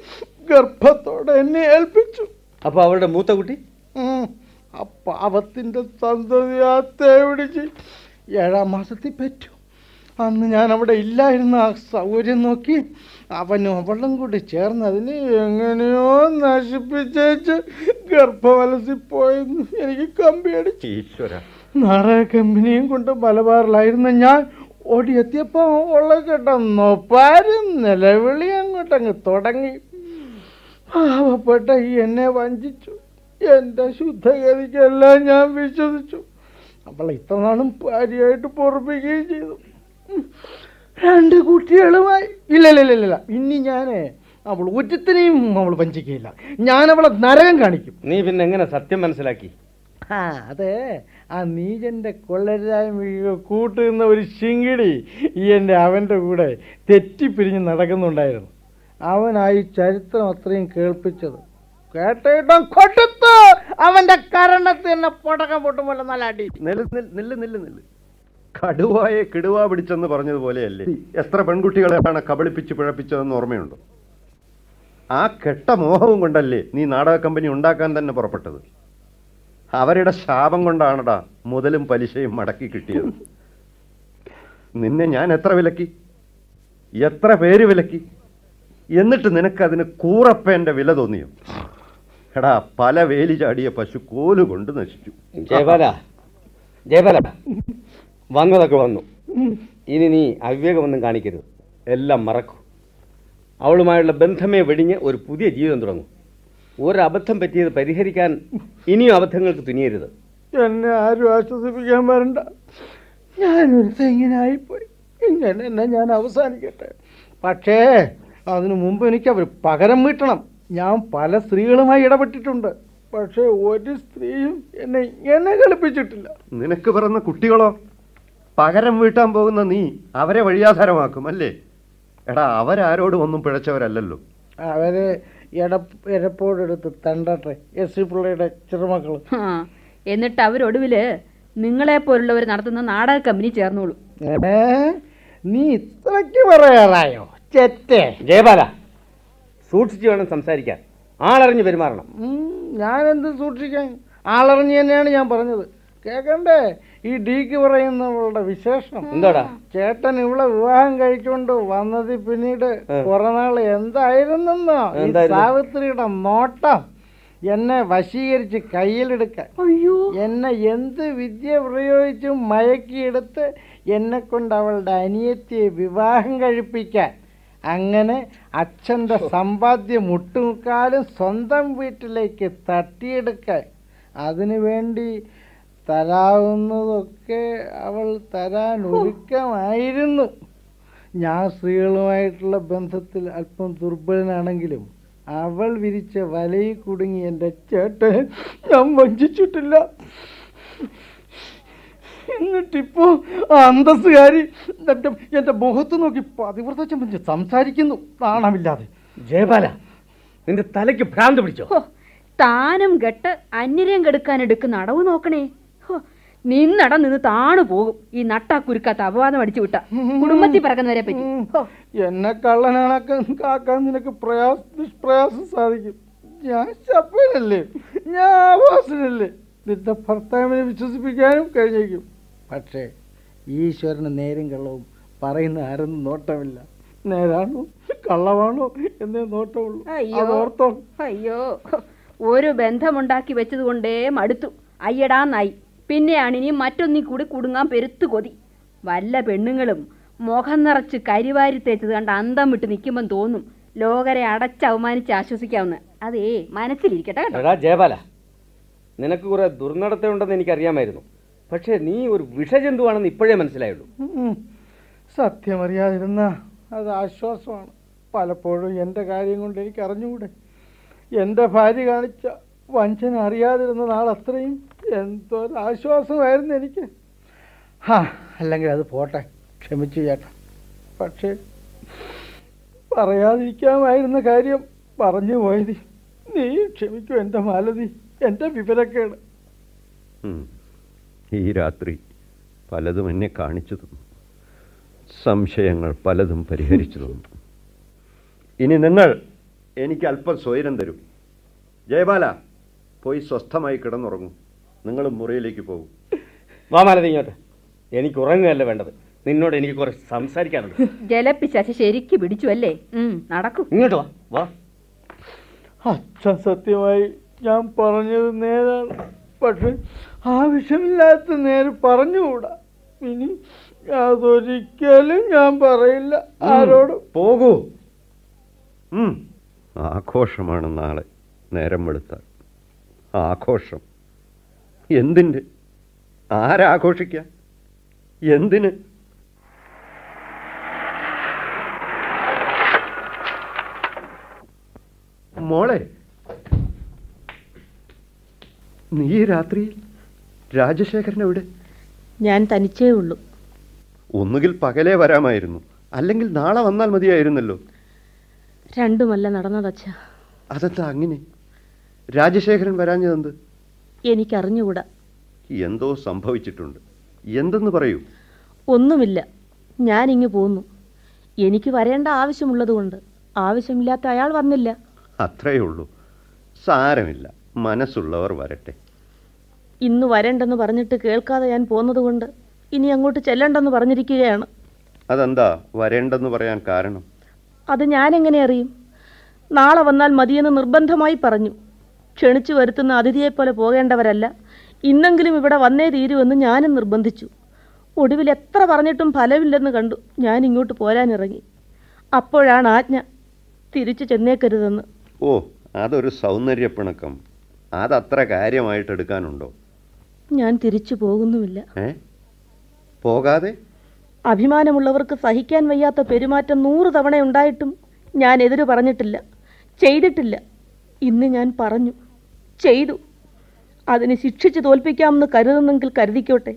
ഗർഭത്തോടെ എന്നെ ഏൽപ്പിച്ചു അപ്പോൾ അവളുടെ മൂത്ത കുട്ടി ഉം. ആ പാവത്തിൻ്റെ സന്തതിയാ തേവിടിച്ച് ഏഴാം മാസത്തിൽ പറ്റു അന്ന് ഞാൻ അവിടെ ഇല്ലായിരുന്ന ആ സൗകര്യം നോക്കി അവനും അവളും കൂടി ചേർന്ന് അതിനെ എങ്ങനെയോ നശിപ്പിച്ചേച്ച് ഗർഭവലസിപ്പോയെന്ന് എനിക്ക് കമ്പിയടിച്ചു ഈശ്വര നാടക കമ്പനിയും കൊണ്ട് മലബാറിലായിരുന്ന ഞാൻ ഓടിയെത്തിയപ്പോൾ ഉള്ള കേട്ട നൊപ്പാരും നിലവിളി അങ്ങോട്ടങ്ങ് തുടങ്ങി പാവപ്പെട്ട ഈ എന്നെ വഞ്ചിച്ചു എൻ്റെ ശുദ്ധഗതിക്കെല്ലാം ഞാൻ വിശ്വസിച്ചു അവളെ ഇത്ര നാളും ഭാര്യയായിട്ട് പൊറപ്പിക്കുകയും ചെയ്തു ഉം. രണ്ട് കുട്ടികളുമായി ഇല്ല ഇല്ല ഇല്ല ഇല്ല ഇനി ഞാൻ അവൾ ഒറ്റത്തിനെയും അവൾ വഞ്ചിക്കുകയില്ല ഞാൻ അവളെ നരകം കാണിക്കും നീ പിന്നെ എങ്ങനെ സത്യം മനസ്സിലാക്കി ആ അതെ ആ നീജന്റെ കൊള്ളരായ്മ കൂട്ടുന്ന ഒരു ശിങ്കിടി ഈ എൻ്റെ അവൻ്റെ കൂടെ തെറ്റിപ്പിരിഞ്ഞ് നടക്കുന്നുണ്ടായിരുന്നു അവനായി ചരിത്രം അത്രയും കേൾപ്പിച്ചത് കേട്ടിട്ടും കൊടുത്തു അവന്റെ കരണത്തിൽ എന്നെ പൊടക്കം പൊട്ടുമ്പോൾ നല്ല അടി നില്ല് നില്ല് നില്ല് നില്ല് നില്ല് കടുവായെ കിടുവ പിടിച്ചെന്ന് പറഞ്ഞതുപോലെയല്ലേ എത്ര പെൺകുട്ടികളെയാണ് കബളിപ്പിച്ച് പിഴപ്പിച്ചതെന്ന് ഓർമ്മയുണ്ടോ ആ കെട്ട മോഹവും കൊണ്ടല്ലേ നീ നാടക കമ്പനി ഉണ്ടാക്കാൻ തന്നെ പുറപ്പെട്ടത് അവരുടെ ശാപം കൊണ്ടാണടാ മുതലും പലിശയും മടക്കി കിട്ടിയത് നിന്നെ ഞാൻ എത്ര വിലക്കി എത്ര പേര് വിലക്കി എന്നിട്ട് നിനക്കതിന് കൂറപ്പേന്റെ വില തോന്നിയോ എടാ പല വേലി ചാടിയ പശു കോല് കൊണ്ട് നശിച്ചു ജയപാല ജയപാല വന്നതൊക്കെ വന്നു ഇനി നീ അവിവേകമൊന്നും കാണിക്കരുത് എല്ലാം മറക്കൂ അവളുമായുള്ള ബന്ധമേ വെടിഞ്ഞ് ഒരു പുതിയ ജീവിതം തുടങ്ങും ഒരു അബദ്ധം പറ്റിയത് പരിഹരിക്കാൻ ഇനിയും അബദ്ധങ്ങൾക്ക് തുനിയരുത് എന്നെ ആരും ആശ്വസിപ്പിക്കാൻ വരണ്ട ഞാനൊരു ഇങ്ങനെ ആയിപ്പോയി ഇങ്ങനെ എന്നെ ഞാൻ അവസാനിക്കട്ടെ പക്ഷേ അതിനു മുമ്പ് എനിക്ക് അവർ പകരം വീട്ടണം ഞാൻ പല സ്ത്രീകളുമായി ഇടപെട്ടിട്ടുണ്ട് പക്ഷേ ഒരു സ്ത്രീയും എന്നെ ഇങ്ങനെ കളിപ്പിച്ചിട്ടില്ല നിനക്ക് പിറന്ന കുട്ടികളോ പകരം വീട്ടാൻ പോകുന്ന നീ അവരെ വഴിയാധാരമാക്കും അല്ലേ എടാ അവരാരോടും ഒന്നും പിഴച്ചവരല്ലല്ലോ അവരെ എട എടപ്പോടെടുത്ത് തണ്ടട്ടെ എസ് സി പിള്ളയുടെ ചെറുമക്കൾ ആ, എന്നിട്ട് അവരൊടുവില് നിങ്ങളെ പോലുള്ളവർ നടത്തുന്ന നാടക കമ്പനി ചേർന്നോളൂ ഏ നീ ഇത്രയ്ക്ക് പറയാറായോ ചെറ്റേ ജയപാല സൂക്ഷിച്ചു വേണം സംസാരിക്കാൻ ആളറിഞ്ഞ് പെരുമാറണം ഉം, ഞാനെന്ത് സൂക്ഷിക്കാൻ ആളറിഞ്ഞ് തന്നെയാണ് ഞാൻ പറഞ്ഞത് കേക്കണ്ടേ ഈ ഡീക്ക് പറയുന്നവളുടെ വിശേഷം എന്താടാ ചേട്ടൻ ഇവിടെ വിവാഹം കഴിച്ചുകൊണ്ട് വന്നത് പിന്നീട് കുറെ നാള് എന്തായിരുന്നെന്നോ ഈ എന്തായിരുന്നു? സാവിത്രിയുടെ നോട്ടം എന്നെ വശീകരിച്ച് കയ്യിലെടുക്കാൻ അയ്യോ എന്നെ എന്ത് വിദ്യ പ്രയോഗിച്ചും മയക്കിയെടുത്ത് എന്നെ കൊണ്ട് അവളുടെ അനിയത്തിയെ വിവാഹം കഴിപ്പിക്കാൻ അങ്ങനെ അച്ഛൻ്റെ സമ്പാദ്യം മുട്ടുമുക്കാലും സ്വന്തം വീട്ടിലേക്ക് തട്ടിയെടുക്കാൻ അതിനു വേണ്ടി തരാവുന്നതൊക്കെ അവൾ തരാൻ ഒരുക്കമായിരുന്നു ഞാൻ സ്ത്രീകളുമായിട്ടുള്ള ബന്ധത്തിൽ അല്പം ദുർബലനാണെങ്കിലും അവൾ വിരിച്ച വലയിൽ കുടുങ്ങി എൻ്റെ ചേട്ടനെ ഞാൻ വഞ്ചിച്ചിട്ടില്ല എന്നിട്ടിപ്പോ ആ അന്തസ്സുകാരി എൻ്റെ എൻ്റെ മുഖത്ത് നോക്കി പതിവ്രത ചമ്മച്ച് സംസാരിക്കുന്നു നാണമില്ലാതെ ജയപാല നിന്റെ തലയ്ക്ക് ഭ്രാന്ത് പിടിച്ചോ ഹോ, താനും കെട്ട് അന്യരം കെടുക്കാൻ എടുക്കുന്ന അടവ് നോക്കണേ ഹോ, നിന്നട നിന്ന് താണു പോകും ഈ നട്ടാക്കുരുക്കാത്ത അപവാദം അടിച്ചു വിട്ട കുടുംബത്തിൽ പറക്കുന്നവരെ പറ്റി ഹോ, എന്നെ കള്ളനാണാക്കാൻ കാക്കാൻ നിനക്ക് പ്രയാസ നിഷ്പ്രയാസം സാധിക്കും ഞാൻ ശപ്പനല്ലേ ഞാൻ ആവാസനല്ലേ നിന്റെ ഭർത്താവിനെ വിശ്വസിപ്പിക്കാനും കഴിഞ്ഞേക്കും പക്ഷേ ഈശ്വരന് നേരും കള്ളവും പറയുന്ന ആരൊന്നും നോട്ടമില്ല നേരാണോ കള്ളമാണോ എന്നേ നോട്ടമുള്ളൂ അയ്യോ അതോർത്തോ അയ്യോ ഹോ, ഒരു ബന്ധമുണ്ടാക്കി വെച്ചത് കൊണ്ടേ മടുത്തു അയ്യടാന്നായി പിന്നെയാണ് ഇനി മറ്റൊന്നി കൂടി കുടുങ്ങാൻ പെരുത്തു കൊതി വല്ല പെണ്ണുങ്ങളും മുഖം നിറച്ച് കരിവാരി തേച്ചത് കണ്ട് അന്തം വിട്ട് നിൽക്കുമ്പം തോന്നും ലോകരെ അടച്ച് അവമാനിച്ച് ആശ്വസിക്കാവുന്ന അതേ മനസ്സിലിരിക്കട്ടെ കേട്ടോ എടാ ജയപാല നിനക്ക് കുറെ ദുർനടത്തമുണ്ടെന്ന് എനിക്കറിയാമായിരുന്നു പക്ഷേ നീ ഒരു വിഷജന്തുവാണെന്ന് ഇപ്പോഴേ മനസ്സിലായുള്ളൂ ഉം. സത്യമറിയാതിരുന്ന അത് ആശ്വാസമാണ് പലപ്പോഴും എൻ്റെ കാര്യം കൊണ്ട് എനിക്ക് അറിഞ്ഞുകൂടെ എൻ്റെ ഭാര്യ കാണിച്ച വഞ്ചന അറിയാതിരുന്ന നാളത്രയും എന്തൊരു ആശ്വാസമായിരുന്നു എനിക്ക് ഹാ അല്ലെങ്കിൽ അത് പോട്ടെ ക്ഷമിച്ചു ചേട്ടാ പക്ഷേ പറയാതിരിക്കാമായിരുന്ന കാര്യം പറഞ്ഞു പോയത് നീ ക്ഷമിക്കൂ എൻ്റെ മാലതി എൻ്റെ വിവരക്കേട് ഉം. ഈ രാത്രി പലതും എന്നെ കാണിച്ചു തന്നു സംശയങ്ങൾ പലതും പരിഹരിച്ചു തന്നു ഇനി നിങ്ങൾ എനിക്ക് അല്പം സ്വൈരം തരും ജയബാല പോയി സ്വസ്ഥമായി കിടന്നുറങ്ങൂ നിങ്ങളും മുറിയിലേക്ക് പോകും വാ മാലതി ഇങ്ങോട്ട് എനിക്ക് ഉറങ്ങുകയല്ല വേണ്ടത് നിന്നോട് എനിക്ക് കുറച്ച് സംസാരിക്കാനുണ്ട് ജലപ്പിശാശി ശരിക്ക് പിടിച്ചു അല്ലേ ഉം, നടക്കൂ ഇങ്ങോട്ട് വാ വാ അച്ഛൻ സത്യമായി ഞാൻ പറഞ്ഞത് നേരാണ് പക്ഷെ ആവശ്യമില്ലാത്ത നേരെ പറഞ്ഞുകൂടാ ഇനി അതൊരിക്കലും ഞാൻ പറയില്ല ആരോടും പോകൂ ഉം. ആഘോഷമാണ് നാളെ നേരം വെളുത്താൽ ആഘോഷം എന്തിൻ്റെ ആരാഘോഷിക്കാൻ എന്തിന് മോളെ നീ ഈ രാത്രിയിൽ രാജശേഖരൻ എവിടെ ഞാൻ തനിച്ചേ ഉള്ളൂ ഒന്നുകിൽ പകലേ വരാമായിരുന്നു അല്ലെങ്കിൽ നാളെ വന്നാൽ മതിയായിരുന്നല്ലോ രണ്ടുമല്ല നടന്നതച്ഛ അതെന്താ അങ്ങനെ രാജശേഖരൻ വരാഞ്ഞതെന്ത് എനിക്കറിഞ്ഞുകൂടാ എന്തോ സംഭവിച്ചിട്ടുണ്ട് എന്തെന്ന് പറയൂ ഒന്നുമില്ല ഞാനിങ്ങ് പോന്നു എനിക്ക് വരേണ്ട ആവശ്യമുള്ളതുകൊണ്ട് ആവശ്യമില്ലാത്ത അയാൾ വന്നില്ല അത്രയേ ഉള്ളൂ സാരമില്ല മനസ്സുള്ളവർ വരട്ടെ ഇന്ന് വരണ്ടെന്ന് പറഞ്ഞിട്ട് കേൾക്കാതെ ഞാൻ പോന്നതുകൊണ്ട് ഇനി അങ്ങോട്ട് ചെല്ലണ്ടെന്ന് പറഞ്ഞിരിക്കുകയാണ് അതെന്താ വരേണ്ടെന്ന് പറയാൻ കാരണം അത് ഞാനെങ്ങനെ അറിയും നാളെ വന്നാൽ മതിയെന്ന് നിർബന്ധമായി പറഞ്ഞു ക്ഷണിച്ചു വരുത്തുന്ന അതിഥിയെപ്പോലെ പോകേണ്ടവരല്ല ഇന്നെങ്കിലും ഇവിടെ വന്നേ തീരുമെന്ന് ഞാനും നിർബന്ധിച്ചു ഒടുവിൽ എത്ര പറഞ്ഞിട്ടും ഫലമില്ലെന്ന് കണ്ടു ഞാൻ ഇങ്ങോട്ട് പോരാനിറങ്ങി അപ്പോഴാണ് ആജ്ഞ തിരിച്ചു ചെന്നേക്കരുതെന്ന് ഓ അതൊരു സൗന്ദര്യപ്പിണക്കം അതത്ര കാര്യമായിട്ട് എടുക്കാനുണ്ടോ ഞാൻ തിരിച്ചു പോകുന്നുമില്ല ഏ പോകാതെ അഭിമാനമുള്ളവർക്ക് സഹിക്കാൻ വയ്യാത്ത പെരുമാറ്റം നൂറ് തവണ ഉണ്ടായിട്ടും ഞാൻ എതിര് പറഞ്ഞിട്ടില്ല ചെയ്തിട്ടില്ല ഇന്ന് ഞാൻ പറഞ്ഞു ചെയ്തു അതിന് ശിക്ഷിച്ച് തോൽപ്പിക്കാമെന്ന് കരുതുന്നെങ്കിൽ കരുതിക്കോട്ടെ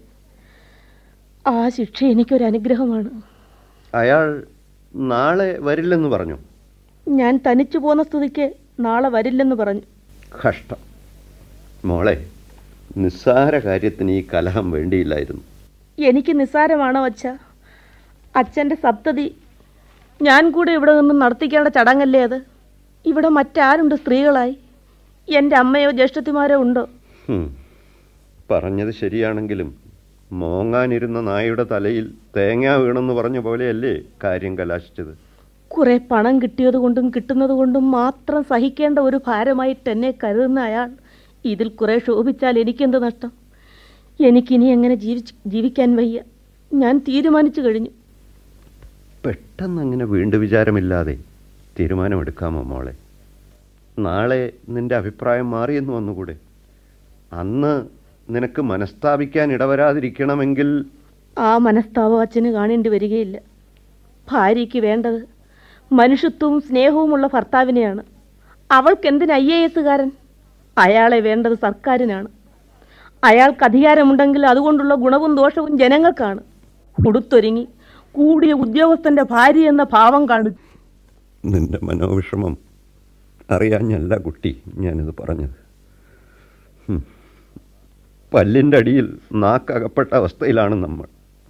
ആ ശിക്ഷ എനിക്കൊരു അനുഗ്രഹമാണ് അയാൾ നാളെ വരില്ലെന്ന് പറഞ്ഞു ഞാൻ തനിച്ചു പോന്ന സ്ഥിതിക്ക് നാളെ വരില്ലെന്ന് പറഞ്ഞു കഷ്ടം മോളെ നിസ്സാര കാര്യത്തിന് ഈ കലഹം വേണ്ടിയില്ലായിരുന്നു എനിക്ക് നിസ്സാരമാണോ അച്ഛ അച്ഛൻ്റെ സപ്തതി ഞാൻ കൂടെ ഇവിടെ നിന്നും നടത്തിക്കേണ്ട ചടങ്ങല്ലേ അത് ഇവിടെ മറ്റാരുണ്ട് സ്ത്രീകളായി എൻ്റെ അമ്മയോ ജ്യേഷ്ഠത്തിമാരോ ഉണ്ടോ ഹും. പറഞ്ഞത് ശരിയാണെങ്കിലും മോങ്ങാനിരുന്ന നായുടെ തലയിൽ തേങ്ങ വീണെന്ന് പറഞ്ഞ പോലെയല്ലേ കാര്യം കലാശിച്ചത് കുറെ പണം കിട്ടിയത് കൊണ്ടും കിട്ടുന്നത് കൊണ്ടും മാത്രം സഹിക്കേണ്ട ഒരു ഭാരമായിട്ട് എന്നെ കരുതുന്ന അയാൾ ഇതിൽ കുറെ ശോഭിച്ചാൽ എനിക്കെന്ത് നഷ്ടം എനിക്കിനി എങ്ങനെ ജീവിച്ച് ജീവിക്കാൻ വയ്യ ഞാൻ തീരുമാനിച്ചു കഴിഞ്ഞു പെട്ടെന്ന് അങ്ങനെ വീണ്ടു വിചാരമില്ലാതെ തീരുമാനമെടുക്കാമോ മോളെ നാളെ നിന്റെ അഭിപ്രായം മാറിയെന്ന് വന്നുകൂടെ അന്ന് നിനക്ക് മനസ്താപിക്കാൻ ഇടവരാതിരിക്കണമെങ്കിൽ ആ മനസ്താപം അച്ഛന് കാണേണ്ടി വരികയില്ല ഭാര്യയ്ക്ക് വേണ്ടത് മനുഷ്യത്വവും സ്നേഹവുമുള്ള ഭർത്താവിനെയാണ് അവൾക്ക് എന്തിന് ഐ എ എസുകാരൻ അയാളെ വേണ്ടത് സർക്കാരിനാണ് അയാൾക്ക് അധികാരമുണ്ടെങ്കിൽ അതുകൊണ്ടുള്ള ഗുണവും ദോഷവും ജനങ്ങൾക്കാണ് ഉടുത്തൊരുങ്ങി കൂടിയ ഉദ്യോഗസ്ഥന്റെ ഭാര്യ എന്ന ഭാവം കാണു നിന്റെ മനോവിഷമം അറിയാഞ്ഞല്ല കുട്ടി ഞാനിത് പറഞ്ഞത് ഹും. പല്ലിൻ്റെ അടിയിൽ നാക്കകപ്പെട്ട അവസ്ഥയിലാണ് നമ്മൾ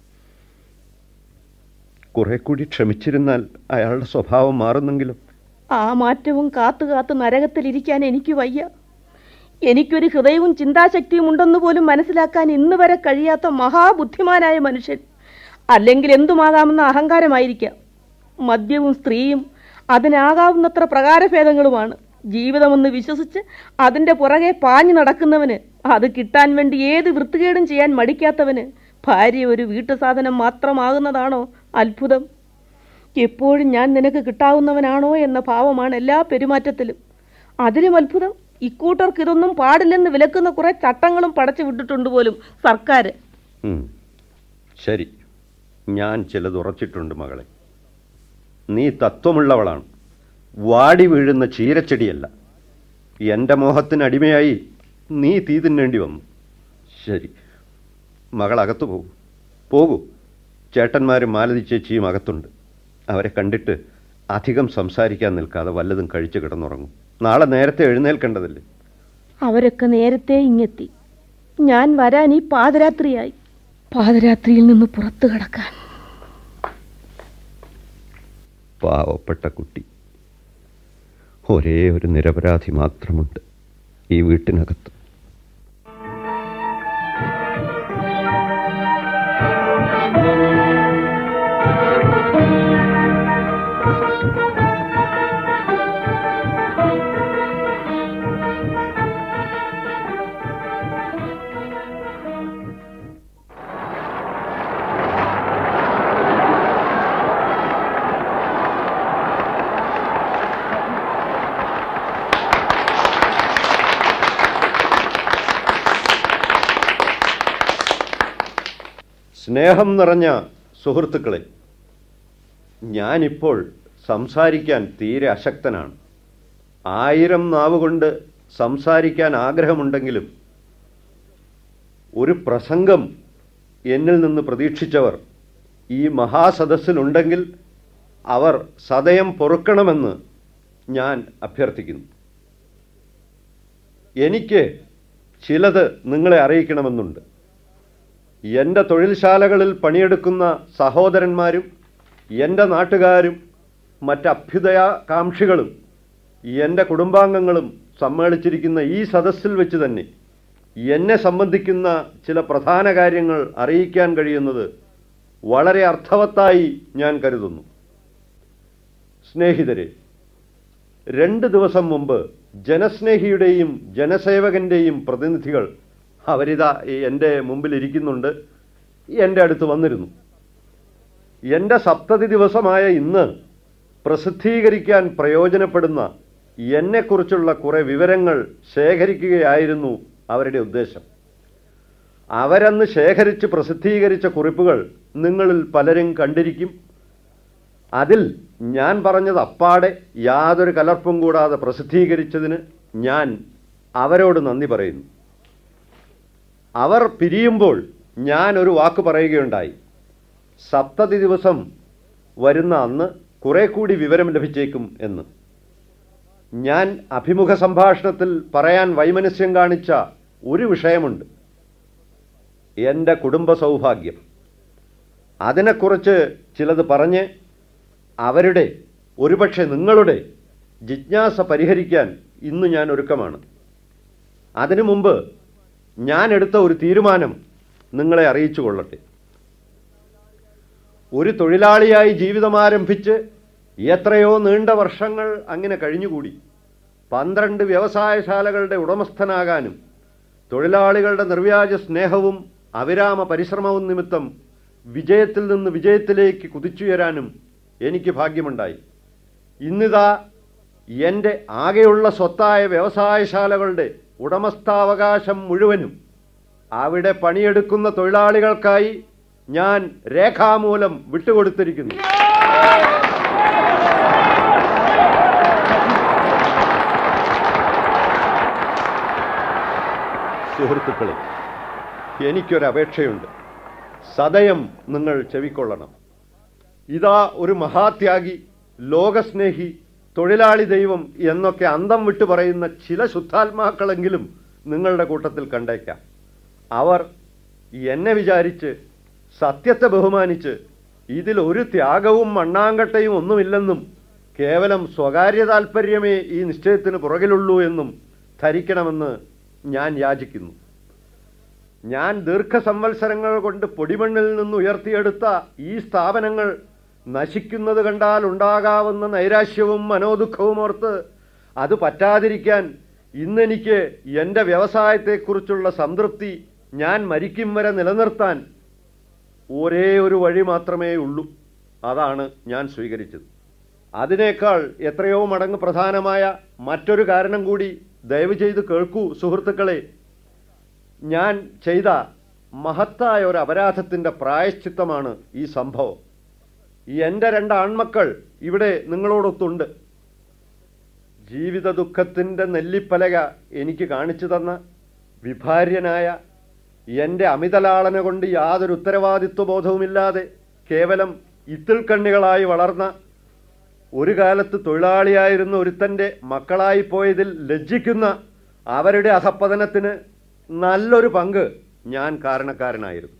കുറെ കൂടി ക്ഷമിച്ചിരുന്നാൽ അയാളുടെ സ്വഭാവം മാറുന്നെങ്കിലും ആ മാറ്റവും കാത്തു കാത്ത് നരകത്തിലിരിക്കാൻ എനിക്ക് വയ്യ എനിക്കൊരു ഹൃദയവും ചിന്താശക്തിയും ഉണ്ടെന്ന് പോലും മനസ്സിലാക്കാൻ ഇന്ന് വരെ കഴിയാത്ത മഹാബുദ്ധിമാനായ മനുഷ്യൻ അല്ലെങ്കിൽ എന്തുമാകാമെന്ന അഹങ്കാരമായിരിക്കാം മദ്യവും സ്ത്രീയും അതിനാകാവുന്നത്ര പ്രകാരഭേദങ്ങളുമാണ് ജീവിതമെന്ന് വിശ്വസിച്ച് അതിൻ്റെ പുറകെ പാഞ്ഞു നടക്കുന്നവന് അത് കിട്ടാൻ വേണ്ടി ഏത് വൃത്തികേടും ചെയ്യാൻ മടിക്കാത്തവന് ഭാര്യ ഒരു വീട്ടു സാധനം മാത്രമാകുന്നതാണോ അത്ഭുതം എപ്പോഴും ഞാൻ നിനക്ക് കിട്ടാവുന്നവനാണോ എന്ന ഭാവമാണ് എല്ലാ പെരുമാറ്റത്തിലും അതിലും അത്ഭുതം ഇക്കൂട്ടർക്ക് ഇതൊന്നും പാടില്ലെന്ന് വിലക്കുന്ന കുറെ ചട്ടങ്ങളും പടച്ചു വിട്ടിട്ടുണ്ട് പോലും സർക്കാർ ഉം. ശരി ഞാൻ ചിലത് ഉറച്ചിട്ടുണ്ട് മകളെ നീ തത്വമുള്ളവളാണ് വാടി വീഴുന്ന ചീരച്ചെടിയല്ല എൻ്റെ മോഹത്തിന് അടിമയായി നീ തീ തിന്നേണ്ടി വന്നു ശരി മകൾ അകത്തു പോകൂ പോകൂ ചേട്ടന്മാരും മാലതി ചേച്ചിയും അകത്തുണ്ട് അവരെ കണ്ടിട്ട് അധികം സംസാരിക്കാൻ നിൽക്കാതെ വല്ലതും കഴിച്ചു കിടന്നുറങ്ങും നാളെ നേരത്തെ എഴുന്നേൽക്കേണ്ടതല്ലേ അവരൊക്കെ നേരത്തെ ഇങ്ങെത്തി ഞാൻ വരാൻ ഈ പാതിരാത്രിയായി പാതിരാത്രിയിൽ നിന്ന് പുറത്തു കടക്കാൻ പാവപ്പെട്ട കുട്ടി ഒരേ ഒരു നിരപരാധി മാത്രമുണ്ട് ഈ വീട്ടിനകത്ത് സ്നേഹം നിറഞ്ഞ സുഹൃത്തുക്കളെ ഞാനിപ്പോൾ സംസാരിക്കാൻ തീരെ അശക്തനാണ് ആയിരം നാവ് കൊണ്ട് സംസാരിക്കാൻ ആഗ്രഹമുണ്ടെങ്കിലും ഒരു പ്രസംഗം എന്നിൽ നിന്ന് പ്രതീക്ഷിച്ചവർ ഈ മഹാസദസ്സിലുണ്ടെങ്കിൽ അവർ സദയം പൊറുക്കണമെന്ന് ഞാൻ അഭ്യർത്ഥിക്കുന്നു എനിക്ക് ചിലത് നിങ്ങളെ അറിയിക്കണമെന്നുണ്ട് എൻ്റെ തൊഴിൽശാലകളിൽ പണിയെടുക്കുന്ന സഹോദരന്മാരും എൻ്റെ നാട്ടുകാരും മറ്റഭ്യുദയാകാംക്ഷികളും എൻ്റെ കുടുംബാംഗങ്ങളും സമ്മേളിച്ചിരിക്കുന്ന ഈ സദസ്സിൽ വെച്ച് തന്നെ എന്നെ സംബന്ധിക്കുന്ന ചില പ്രധാന കാര്യങ്ങൾ അറിയിക്കാൻ കഴിയുന്നത് വളരെ അർത്ഥവത്തായി ഞാൻ കരുതുന്നു സ്നേഹിതരെ രണ്ട് ദിവസം മുമ്പ് ജനസ്നേഹിയുടെയും ജനസേവകൻ്റെയും പ്രതിനിധികൾ അവരിതാ ഈ എൻ്റെ മുമ്പിൽ ഇരിക്കുന്നുണ്ട് എൻ്റെ അടുത്ത് വന്നിരുന്നു എൻ്റെ സപ്തതി ദിവസമായ ഇന്ന് പ്രസിദ്ധീകരിക്കാൻ പ്രയോജനപ്പെടുന്ന എന്നെക്കുറിച്ചുള്ള കുറേ വിവരങ്ങൾ ശേഖരിക്കുകയായിരുന്നു അവരുടെ ഉദ്ദേശം അവരന്ന് ശേഖരിച്ച് പ്രസിദ്ധീകരിച്ച കുറിപ്പുകൾ നിങ്ങളിൽ പലരും കണ്ടിരിക്കും അതിൽ ഞാൻ പറഞ്ഞത് അപ്പാടെ യാതൊരു കലർപ്പും കൂടാതെ പ്രസിദ്ധീകരിച്ചതിന് ഞാൻ അവരോട് നന്ദി പറയുന്നു അവർ പിരിയുമ്പോൾ ഞാൻ ഒരു വാക്ക് പറയുകയുണ്ടായി സപ്തതി ദിവസം വരുന്ന അന്ന് കുറെ കൂടി വിവരം ലഭിച്ചേക്കും എന്ന് ഞാൻ അഭിമുഖ സംഭാഷണത്തിൽ പറയാൻ വൈമനസ്യം കാണിച്ച ഒരു വിഷയമുണ്ട് എൻ്റെ കുടുംബ സൗഭാഗ്യം അതിനെക്കുറിച്ച് ചിലത് പറഞ്ഞ് അവരുടെ ഒരുപക്ഷെ നിങ്ങളുടെ ജിജ്ഞാസ പരിഹരിക്കാൻ ഇന്ന് ഞാൻ ഒരുക്കമാണ് അതിനു മുമ്പ് ഞാൻ എടുത്ത ഒരു തീരുമാനം നിങ്ങളെ അറിയിച്ചു കൊള്ളട്ടെ ഒരു തൊഴിലാളിയായി ജീവിതം ആരംഭിച്ച് എത്രയോ നീണ്ട വർഷങ്ങൾ അങ്ങനെ കഴിഞ്ഞുകൂടി പന്ത്രണ്ട് വ്യവസായശാലകളുടെ ഉടമസ്ഥനാകാനും തൊഴിലാളികളുടെ നിർവ്യാജ സ്നേഹവും അവിരാമ പരിശ്രമവും നിമിത്തം വിജയത്തിൽ നിന്ന് വിജയത്തിലേക്ക് കുതിച്ചുയരാനും എനിക്ക് ഭാഗ്യമുണ്ടായി ഇന്നിതാ എൻ്റെ ആകെയുള്ള സ്വത്തായ വ്യവസായശാലകളുടെ ഉടമസ്ഥാവകാശം മുഴുവനും അവിടെ പണിയെടുക്കുന്ന തൊഴിലാളികൾക്കായി ഞാൻ രേഖാമൂലം വിട്ടുകൊടുത്തിരിക്കുന്നു സുഹൃത്തുക്കളെ എനിക്കൊരപേക്ഷയുണ്ട് സദയം നിങ്ങൾ ചെവിക്കൊള്ളണം ഇതാ ഒരു മഹാത്യാഗി ലോകസ്നേഹി തൊഴിലാളി ദൈവം എന്നൊക്കെ അന്തം വിട്ടു പറയുന്ന ചില ശുദ്ധാത്മാക്കളെങ്കിലും നിങ്ങളുടെ കൂട്ടത്തിൽ കണ്ടേക്കാം അവർ എന്നെ വിചാരിച്ച് സത്യത്തെ ബഹുമാനിച്ച് ഇതിൽ ഒരു ത്യാഗവും മണ്ണാങ്കട്ടയും ഒന്നുമില്ലെന്നും കേവലം സ്വകാര്യ താൽപ്പര്യമേ ഈ നിശ്ചയത്തിന് പുറകിലുള്ളൂ എന്നും ധരിക്കണമെന്ന് ഞാൻ യാചിക്കുന്നു ഞാൻ ദീർഘസംവത്സരങ്ങൾ കൊണ്ട് പൊടിമണ്ണിൽ നിന്ന് ഉയർത്തിയെടുത്ത ഈ സ്ഥാപനങ്ങൾ നശിക്കുന്നത് കണ്ടാൽ ഉണ്ടാകാവുന്ന നൈരാശ്യവും മനോദുഃഖവും ഓർത്ത് അത് പറ്റാതിരിക്കാൻ ഇന്നെനിക്ക് എൻ്റെ വ്യവസായത്തെക്കുറിച്ചുള്ള സംതൃപ്തി ഞാൻ മരിക്കും വരെ നിലനിർത്താൻ ഒരേ ഒരു വഴി മാത്രമേ ഉള്ളൂ അതാണ് ഞാൻ സ്വീകരിച്ചത് അതിനേക്കാൾ എത്രയോ മടങ്ങ് പ്രധാനമായ മറ്റൊരു കാരണം കൂടി ദയവ് ചെയ്ത് കേൾക്കൂ സുഹൃത്തുക്കളെ ഞാൻ ചെയ്ത മഹത്തായ ഒരു അപരാധത്തിൻ്റെ പ്രായശ്ചിത്തമാണ് ഈ സംഭവം എൻ്റെ രണ്ട് ആൺമക്കൾ ഇവിടെ നിങ്ങളോടൊത്തുണ്ട് ജീവിത ദുഃഖത്തിൻ്റെ നെല്ലിപ്പലക എനിക്ക് കാണിച്ചു തന്ന വിഭാര്യനായ എൻ്റെ അമിതലാളന കൊണ്ട് യാതൊരു ഉത്തരവാദിത്വ ബോധവുമില്ലാതെ കേവലം ഇത്തിൽക്കണ്ണികളായി വളർന്ന ഒരു കാലത്ത് തൊഴിലാളിയായിരുന്ന ഒരുത്തൻ്റെ മക്കളായി പോയതിൽ ലജ്ജിക്കുന്ന അവരുടെ അധപ്പതനത്തിന് നല്ലൊരു പങ്ക് ഞാൻ കാരണക്കാരനായിരുന്നു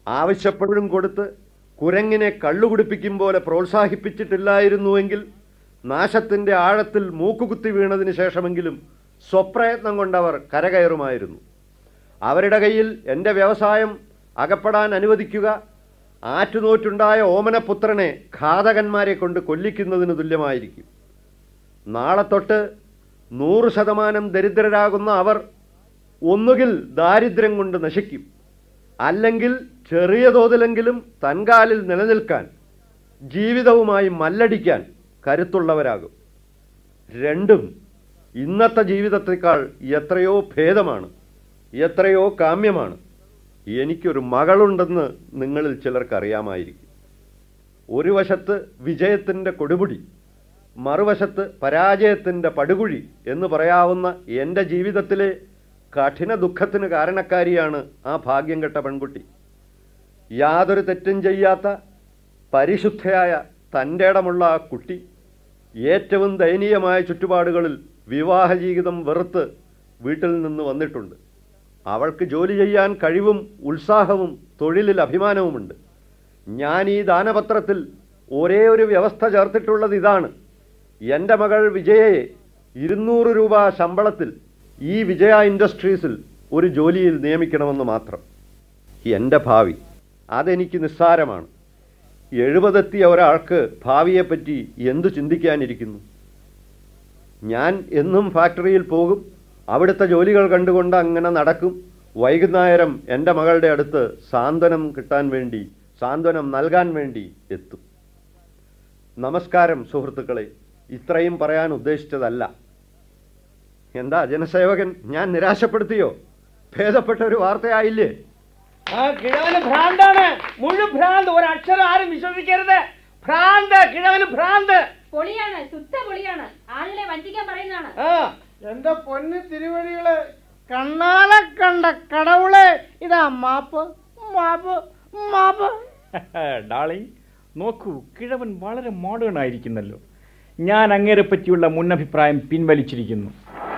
ആവശ്യപ്പോഴും കൊടുത്ത് കുരങ്ങിനെ കള്ളുകുടിപ്പിക്കും പോലെ പ്രോത്സാഹിപ്പിച്ചിട്ടില്ലായിരുന്നുവെങ്കിൽ നാശത്തിൻ്റെ ആഴത്തിൽ മൂക്കുകുത്തി വീണതിന് ശേഷമെങ്കിലും സ്വപ്രയത്നം കൊണ്ടവർ കരകയറുമായിരുന്നു അവരുടെ കയ്യിൽ എൻ്റെ വ്യവസായം അകപ്പെടാൻ അനുവദിക്കുക ആറ്റുനോറ്റുണ്ടായ ഓമനപുത്രനെ ഘാതകന്മാരെ കൊണ്ട് കൊല്ലിക്കുന്നതിന് തുല്യമായിരിക്കും നാളെ തൊട്ട് നൂറ് ശതമാനം ദരിദ്രരാകുന്ന അവർ ഒന്നുകിൽ ദാരിദ്ര്യം കൊണ്ട് നശിക്കും അല്ലെങ്കിൽ ചെറിയ തോതിലെങ്കിലും തൻകാലിൽ നിലനിൽക്കാൻ ജീവിതവുമായി മല്ലടിക്കാൻ കരുത്തുള്ളവരാകും രണ്ടും ഇന്നത്തെ ജീവിതത്തേക്കാൾ എത്രയോ ഭേദമാണ് എത്രയോ കാമ്യമാണ് എനിക്കൊരു മകളുണ്ടെന്ന് നിങ്ങളിൽ ചിലർക്കറിയാമായിരിക്കും ഒരു വശത്ത് വിജയത്തിൻ്റെ കൊടുമുടി മറുവശത്ത് പരാജയത്തിൻ്റെ പടുകുഴി എന്ന് പറയാവുന്ന എൻ്റെ ജീവിതത്തിലെ കഠിന ദുഃഖത്തിന് കാരണക്കാരിയാണ് ആ ഭാഗ്യം കെട്ട പെൺകുട്ടി യാതൊരു തെറ്റും ചെയ്യാത്ത പരിശുദ്ധയായ തൻ്റെ ഇടമുള്ള ആ കുട്ടി ഏറ്റവും ദയനീയമായ ചുറ്റുപാടുകളിൽ വിവാഹ ജീവിതം വെറുത്ത് വീട്ടിൽ നിന്ന് വന്നിട്ടുണ്ട് അവൾക്ക് ജോലി ചെയ്യാൻ കഴിവും ഉത്സാഹവും തൊഴിലിൽ അഭിമാനവുമുണ്ട് ഞാൻ ഈ ദാനപത്രത്തിൽ ഒരേ ഒരു വ്യവസ്ഥ ചേർത്തിട്ടുള്ളത് ഇതാണ് എൻ്റെ മകൾ വിജയയെ ഇരുന്നൂറ് രൂപ ശമ്പളത്തിൽ ഈ വിജയ ഇൻഡസ്ട്രീസിൽ ഒരു ജോലിയിൽ നിയമിക്കണമെന്ന് മാത്രം എൻ്റെ ഭാവി അതെനിക്ക് നിസ്സാരമാണ് എഴുപതെത്തിയ ഒരാൾക്ക് ഭാവിയെപ്പറ്റി എന്തു ചിന്തിക്കാനിരിക്കുന്നു ഞാൻ എന്നും ഫാക്ടറിയിൽ പോകും അവിടുത്തെ ജോലികൾ കണ്ടുകൊണ്ട് അങ്ങനെ നടക്കും വൈകുന്നേരം എൻ്റെ മകളുടെ അടുത്ത് സാന്ത്വനം കിട്ടാൻ വേണ്ടി സാന്ത്വനം നൽകാൻ വേണ്ടി എത്തും നമസ്കാരം സുഹൃത്തുക്കളെ ഇത്രയും പറയാൻ ഉദ്ദേശിച്ചതല്ല എന്താ ജനസേവകൻ ഞാൻ നിരാശപ്പെടുത്തിയോ ഭേദപ്പെട്ട ഒരു വാർത്തയായില്ലേ ആ കിഴവന് ഭ്രാന്താണ് മുഴു ഭ്രാന്ത് ഒരക്ഷരം ആരും വിശ്വസിക്കരുത് ഭ്രാന്ത് കിഴവന് ഭ്രാന്ത് പൊളിയാണ് ശുദ്ധ പൊളിയാണ് ആളുകളെ വഞ്ചിക്കാൻ പറയുന്നതാണ് ആ എന്റെ പൊന്ന് തിരുവഴികള് കണ്ണാലെ കണ്ട കടവുളെ ഇതാ മാപ്പ് മാപ്പ് മാപ്പ് ഡാളി നോക്കൂ കിഴവൻ വളരെ മോഡേൺ ആയിരിക്കുന്നല്ലോ ഞാൻ അങ്ങേരെ പറ്റിയുള്ള മുന്നഭിപ്രായം പിൻവലിച്ചിരിക്കുന്നു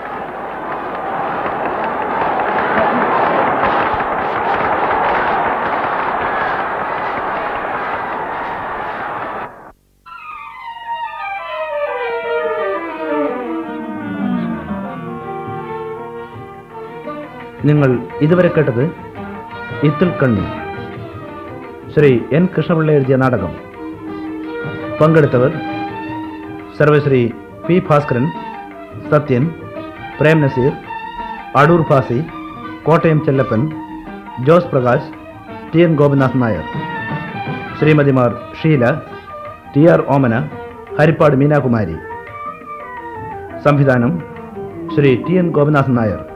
നിങ്ങൾ ഇതുവരെ കേട്ടത് ഇത്തിൽ കണ്ണി ശ്രീ എൻ കൃഷ്ണപിള്ള എഴുതിയ നാടകം പങ്കെടുത്തവർ സർവശ്രീ P Bhaskaran Sathyan Prem Nazir Adoor Fasi Kottayam Chellappan Jose Prakash T N Gopinath Nair ശ്രീമതിമാർ ഷീല ടി ആർ ഓമന ഹരിപ്പാട് മീനാകുമാരി സംവിധാനം ശ്രീ ടി എൻ ഗോപിനാഥ് നായർ